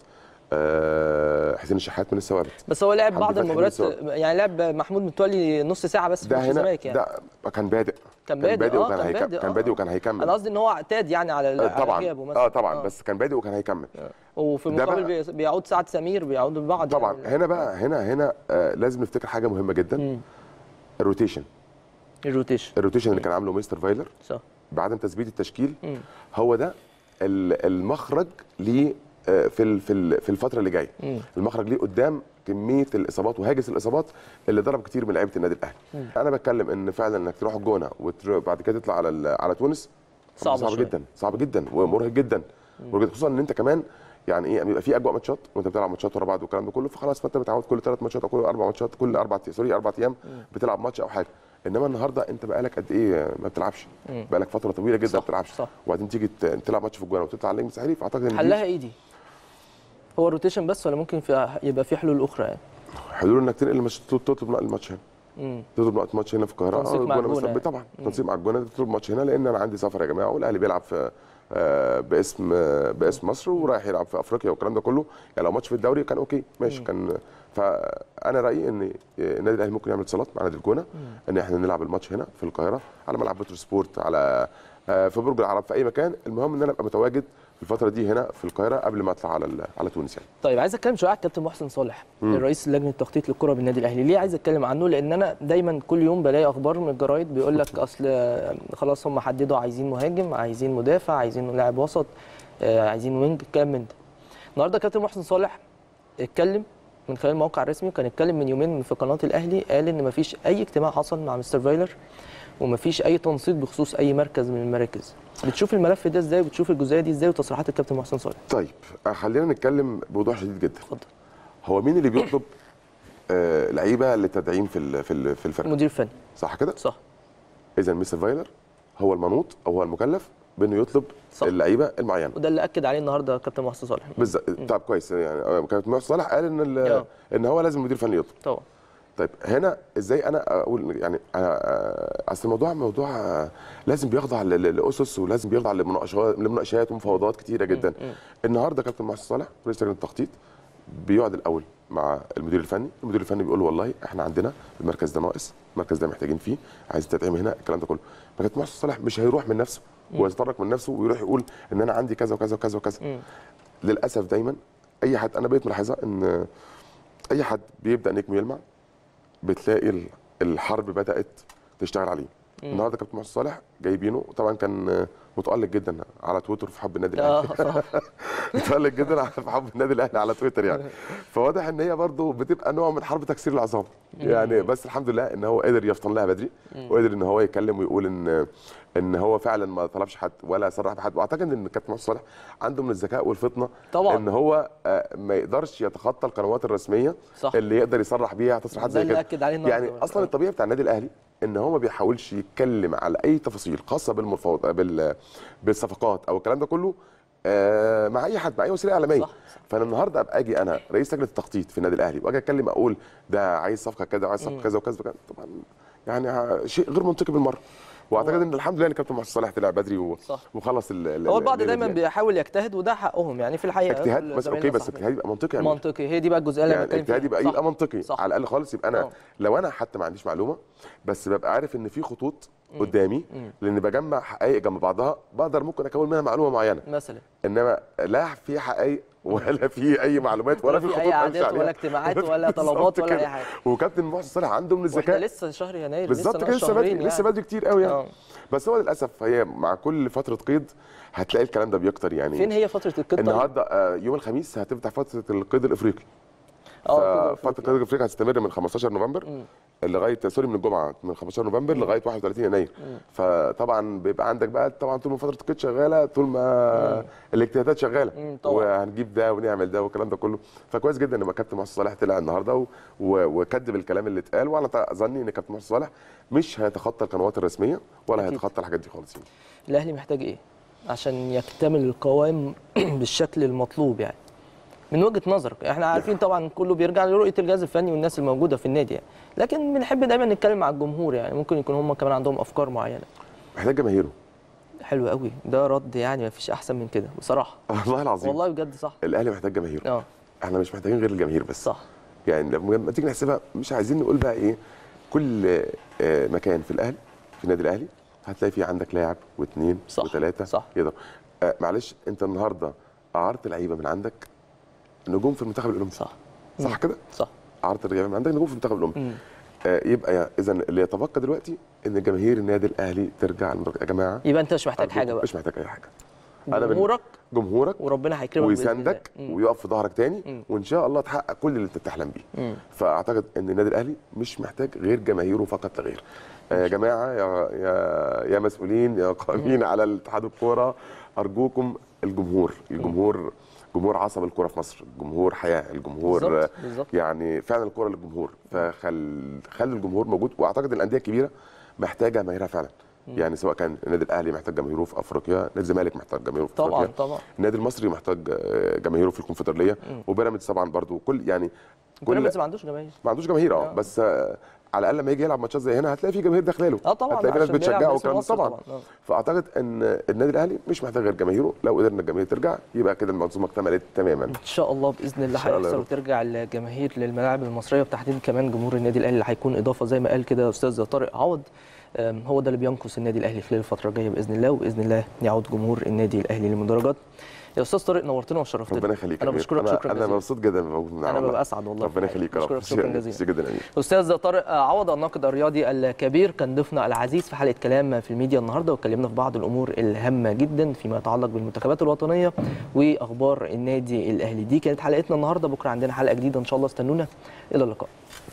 آه، حسين الشحات من الثوابت بس هو لعب حمدي بعض فتحي المباريات بالظبط. يعني لعب محمود متولي نص ساعه بس في ده ماتش هنا الزمالك يعني ده كان بادئ كان بادئ، آه، وكان كان هيكمل بادئ، كان آه. بادئ وكان هيكمل انا قصدي ان هو اعتاد يعني على آه، على طبعا غيابه مثلا اه طبعا بس كان بادئ وكان هيكمل وفي ده المقابل بقى- بي- بيعود سعد سمير بيعودوا لبعض طبعا يعني هنا بقى هنا هنا آه لازم نفتكر حاجه مهمه جدا مم. الروتيشن الروتيشن الروتيشن اللي كان عامله مستر فايلر صح بعدم تثبيت التشكيل مم. هو ده ال- المخرج ليه آه، في ال- في ال- في الفتره اللي جايه مم. المخرج ليه قدام كميه الاصابات وهاجس الاصابات اللي ضرب كتير من لعيبه النادي الاهلي انا بتكلم ان فعلا انك تروح الجونه وبعد كده تطلع على ال- على تونس صعبة صعب شوية. جدا صعب جدا ومرهق جدا مرهق جدا خصوصا ان انت كمان يعني ايه بيبقى في اجواء ماتشات وانت بتلعب ماتشات ورا بعض والكلام ده كله فخلاص فانت متعود كل ثلاث ماتشات او كل اربع ماتشات كل اربع سوري اربع ايام بتلعب ماتش او حاجه انما النهارده انت بقالك قد ايه ما بتلعبش بقالك فتره طويله جدا صح، ما بتلعبش صح. وبعدين تيجي ت- تلعب ماتش في الجونه وتطلع على النجم الساحلي فاعتقد ان دي حلها ايه دي؟ هو الروتيشن بس ولا ممكن في يبقى في حلول اخرى يعني؟ حلول انك تنقل الماتش تطلب نقل الماتش هنا مم. تطلب نقل ماتش هنا في القاهره تنسيق آه، مع الجونة الجونة مثلاً. يعني. طبعا تنسيق مع الجونه تطلب ماتش هنا لان انا عندي سفر يا جماعه والاهلي بيلعب في آه، باسم آه، باسم مصر ورايح يلعب في افريقيا والكلام ده كله يعني لو ماتش في الدوري كان اوكي ماشي كان فانا رايي ان النادي الاهلي ممكن يعمل اتصالات مع نادي الجونه ان احنا نلعب الماتش هنا في القاهره على ملعب بترو سبورت على آه، في برج العرب في اي مكان المهم ان انا ابقى متواجد في الفتره دي هنا في القاهره قبل ما اطلع على ال- على تونس يعني طيب عايز اتكلم شويه على الكابتن محسن صالح الرئيس لجنه التخطيط للكره بالنادي الاهلي ليه عايز اتكلم عنه لان انا دايما كل يوم بلاقي اخبار من الجرايد بيقول لك اصل خلاص هم حددوا عايزين مهاجم عايزين مدافع عايزين لاعب وسط آه، عايزين وينج كلام من ده النهارده كابتن محسن صالح اتكلم من خلال الموقع الرسمي وكان اتكلم من يومين في قناه الاهلي قال ان مفيش اي اجتماع حصل مع مستر فايلر ومفيش اي تنسيق بخصوص اي مركز من المراكز بتشوف الملف ده ازاي وبتشوف الجزئيه دي ازاي وتصريحات الكابتن محسن صالح طيب آه، خلينا نتكلم بوضوح شديد جدا اتفضل هو مين اللي بيطلب آه، لعيبه للتدعيم في ال- في ال- في الفرقه مدير فني صح كده صح اذا مستر فايلر هو المنوط او هو المكلف بانه يطلب صح. اللعيبه المعينه وده اللي اكد عليه النهارده كابتن محسن صالح بالظبط طب كويس يعني آه، كابتن محمد صالح قال ان ال- آه. ان هو لازم المدير الفني يطلب طبعا طيب هنا ازاي انا اقول يعني انا آه، اصل الموضوع موضوع آه، لازم بيخضع ل- ل- لاسس ولازم بيخضع لمناقشات لمناقشات ومفاوضات كتيره جدا النهارده كابتن محسن صالح رئيس لجنه التخطيط بيقعد الاول مع المدير الفني المدير الفني بيقول له والله احنا عندنا المركز ده ناقص المركز ده محتاجين فيه عايز تدعيم هنا الكلام ده كله فكابتن محسن صالح مش هيروح من نفسه ويتطرق من نفسه ويروح يقول ان انا عندي كذا وكذا وكذا وكذا للاسف دايما اي حد انا بقيت ملاحظه ان اي حد بيبدا نجمه يلمع بتلاقي ال- الحرب بدات تشتغل عليه النهارده كابتن محسن صالح جايبينه طبعا كان متالق جدا على تويتر في حب النادي الاهلي اه صح متالق جدا على- في حب النادي الاهلي على تويتر يعني فواضح ان هي برضه بتبقى نوع من حرب تكسير العظام يعني بس الحمد لله ان هو قدر يفطن لها بدري وقدر ان هو يتكلم ويقول ان ان هو فعلا ما طلبش حد ولا صرح بحد واعتقد ان كابتن محسن صالح عنده من الذكاء والفطنه طبعا. ان هو آه، ما يقدرش يتخطى القنوات الرسميه صح. اللي يقدر يصرح بيها تصريحات ده زي اللي كده أكد عليه النهاردة يعني كمان. اصلا آه. الطبيعي بتاع النادي الاهلي ان هو ما بيحاولش يتكلم على اي تفاصيل خاصه بالمفاوض بال بالصفقات او الكلام ده كله آه، مع اي حد مع اي وسيله اعلاميه صح، صح. فانا النهارده ابقى اجي انا رئيس لجنه التخطيط في النادي الاهلي واجي اتكلم اقول ده عايز صفقه كذا وعايز صفقه كذا وكذا وكذا طبعا يعني ع- شيء غير منطقي بالمره واعتقد ان الحمد لله ان كابتن محسن صالح طلع بدري و- صح. وخلص ال- ال- هو البعض الليلة دايما دي يعني. بيحاول يجتهد وده حقهم يعني في الحقيقه اجتهاد كل بس زمايلنا اوكي بس الصحفيين. اجتهاد يبقى منطقي يا أمير. منطقي هي دي بقى الجزئيه اللي يعني انا بتكلم اجتهاد يبقى فيها يبقى منطقي صح. على الاقل خالص يبقى انا آه. لو انا حتى ما عنديش معلومه بس ببقى عارف ان في خطوط قدامي لان بجمع حقائق جنب بعضها بقدر ممكن اكون منها معلومه معينه مثلا انما لا في حقائق ولا في اي معلومات ولا ولا في في خطوط اي أمشي عادات عليها. ولا اجتماعات بالظبط ولا طلبات ولا كده. اي حاجه وكابتن محسن صالح عنده من واحنا الذكاء لسه شهر يناير بالظبط لسه كده ناقص لسه بدري شهرين لسه يعني. بدري كتير قوي يعني آه. بس هو للاسف هي مع كل فتره قيد هتلاقي الكلام ده بيكتر يعني فين هي فتره القيد طيب؟ النهارده آه، يوم الخميس هتفتح فتره القيد الافريقي اه ففتره القيد الافريقي هتستمر من 15 نوفمبر لغايه سوري من الجمعه من 15 نوفمبر لغايه 31 يناير فطبعا بيبقى عندك بقى طبعا طول ما فتره القيد شغاله طول ما الاجتهادات شغاله مم، طبعا. وهنجيب ده ونعمل ده والكلام ده كله فكويس جدا ان كابتن محسن صالح طلع النهارده و- و- وكذب الكلام اللي اتقال وانا ظني ان كابتن محسن صالح مش هيتخطى القنوات الرسميه ولا أكيد. هيتخطى الحاجات دي خالص يعني. الاهلي محتاج ايه عشان يكتمل القوام بالشكل المطلوب يعني من وجهه نظرك احنا عارفين طبعا كله بيرجع لرؤيه الجهاز الفني والناس الموجوده في النادي يعني لكن بنحب دايما نتكلم مع الجمهور يعني ممكن يكون هم كمان عندهم افكار معينه محتاج جماهيره حلو قوي ده رد يعني ما فيش احسن من كده بصراحه والله العظيم والله بجد صح الاهلي محتاج جماهيره اه احنا مش محتاجين غير الجماهير بس صح يعني لما تيجي نحسبها مش عايزين نقول بقى ايه كل آه، مكان في الاهلي في النادي الاهلي هتلاقي فيه عندك لاعب واثنين صح، وثلاثه صح. يقدر آه، معلش انت النهارده قعرت لعيبه من عندك نجوم في المنتخب الاولمبي صح صح مم. كده صح قعرت لعيبه من عندك نجوم في المنتخب الاولمبي مم. آه، يبقى اذا اللي يتبقى دلوقتي ان جماهير النادي الاهلي ترجع المر- يا جماعه يبقى انت مش محتاج أرجوكم، حاجه بقى مش محتاج اي حاجه أنا بن- جمهورك جمهورك وربنا هيكرمك بإذن الله. ويساندك مم. ويقف في ظهرك تاني مم. وان شاء الله تحقق كل اللي انت بتحلم بيه مم. فاعتقد ان النادي الاهلي مش محتاج غير جماهيره فقط لا غير آه، يا جماعه يا يا يا مسؤولين يا قائمين على الاتحاد الكوره ارجوكم الجمهور الجمهور جمهور عصب الكوره في مصر الجمهور حياه الجمهور بالظبط، آه، بالظبط. يعني فعلا الكوره للجمهور فخل خلي الجمهور موجود واعتقد ان الانديه الكبيره محتاجه جماهيرها فعلا يعني سواء كان النادي الاهلي محتاج جماهيره في افريقيا نادي الزمالك محتاج جماهيره في طبعا افريقيا طبعا النادي المصري محتاج آه، جماهيره في الكونفدراليه وبيراميدز طبعا برضو كل يعني كل بيراميدز ما عندوش جماهير ما عندوش جماهير اه آه. بس آه، على الاقل لما يجي يلعب ماتشات زي هنا هتلاقي في جماهير داخله له اه طبعا هتلاقي في ناس عشان بيلعب بتشجعه باسم والكلام ده مصر طبعا طبعاً، آه. فاعتقد ان النادي الاهلي مش محتاج غير جماهيره لو قدرنا الجماهير ترجع يبقى كده المنظومه اكتملت تماما ان شاء الله باذن الله إن شاء الله هيحصل يا رب. وترجع الجماهير للملاعب المصريه وبتحديد كمان جمهور النادي الاهلي اللي هيكون اضافه زي ما قال كده استاذ طارق عوض أم، هو ده اللي بينقص النادي الاهلي خلال الفتره الجايه باذن الله وباذن الله يعود جمهور النادي الاهلي للمدرجات يا استاذ طارق نورتنا وشرفتنا ربنا يخليك يا انا أمير. بشكرك انا شكرا انا جزيلا مبسوط جدا بوجودي معاك انا والله. ببقى اسعد والله ربنا يخليك يا رب بشكرك شكرا جزيلا ميرسي جدا يا أمير. استاذ طارق عوض الناقد الرياضي الكبير كان ضيفنا العزيز في حلقه كلام في الميديا النهارده واتكلمنا في بعض الامور الهامه جدا فيما يتعلق بالمنتخبات الوطنيه واخبار النادي الاهلي دي كانت حلقتنا النهارده بكره عندنا حلقه جديده ان شاء الله استنونا الى اللقاء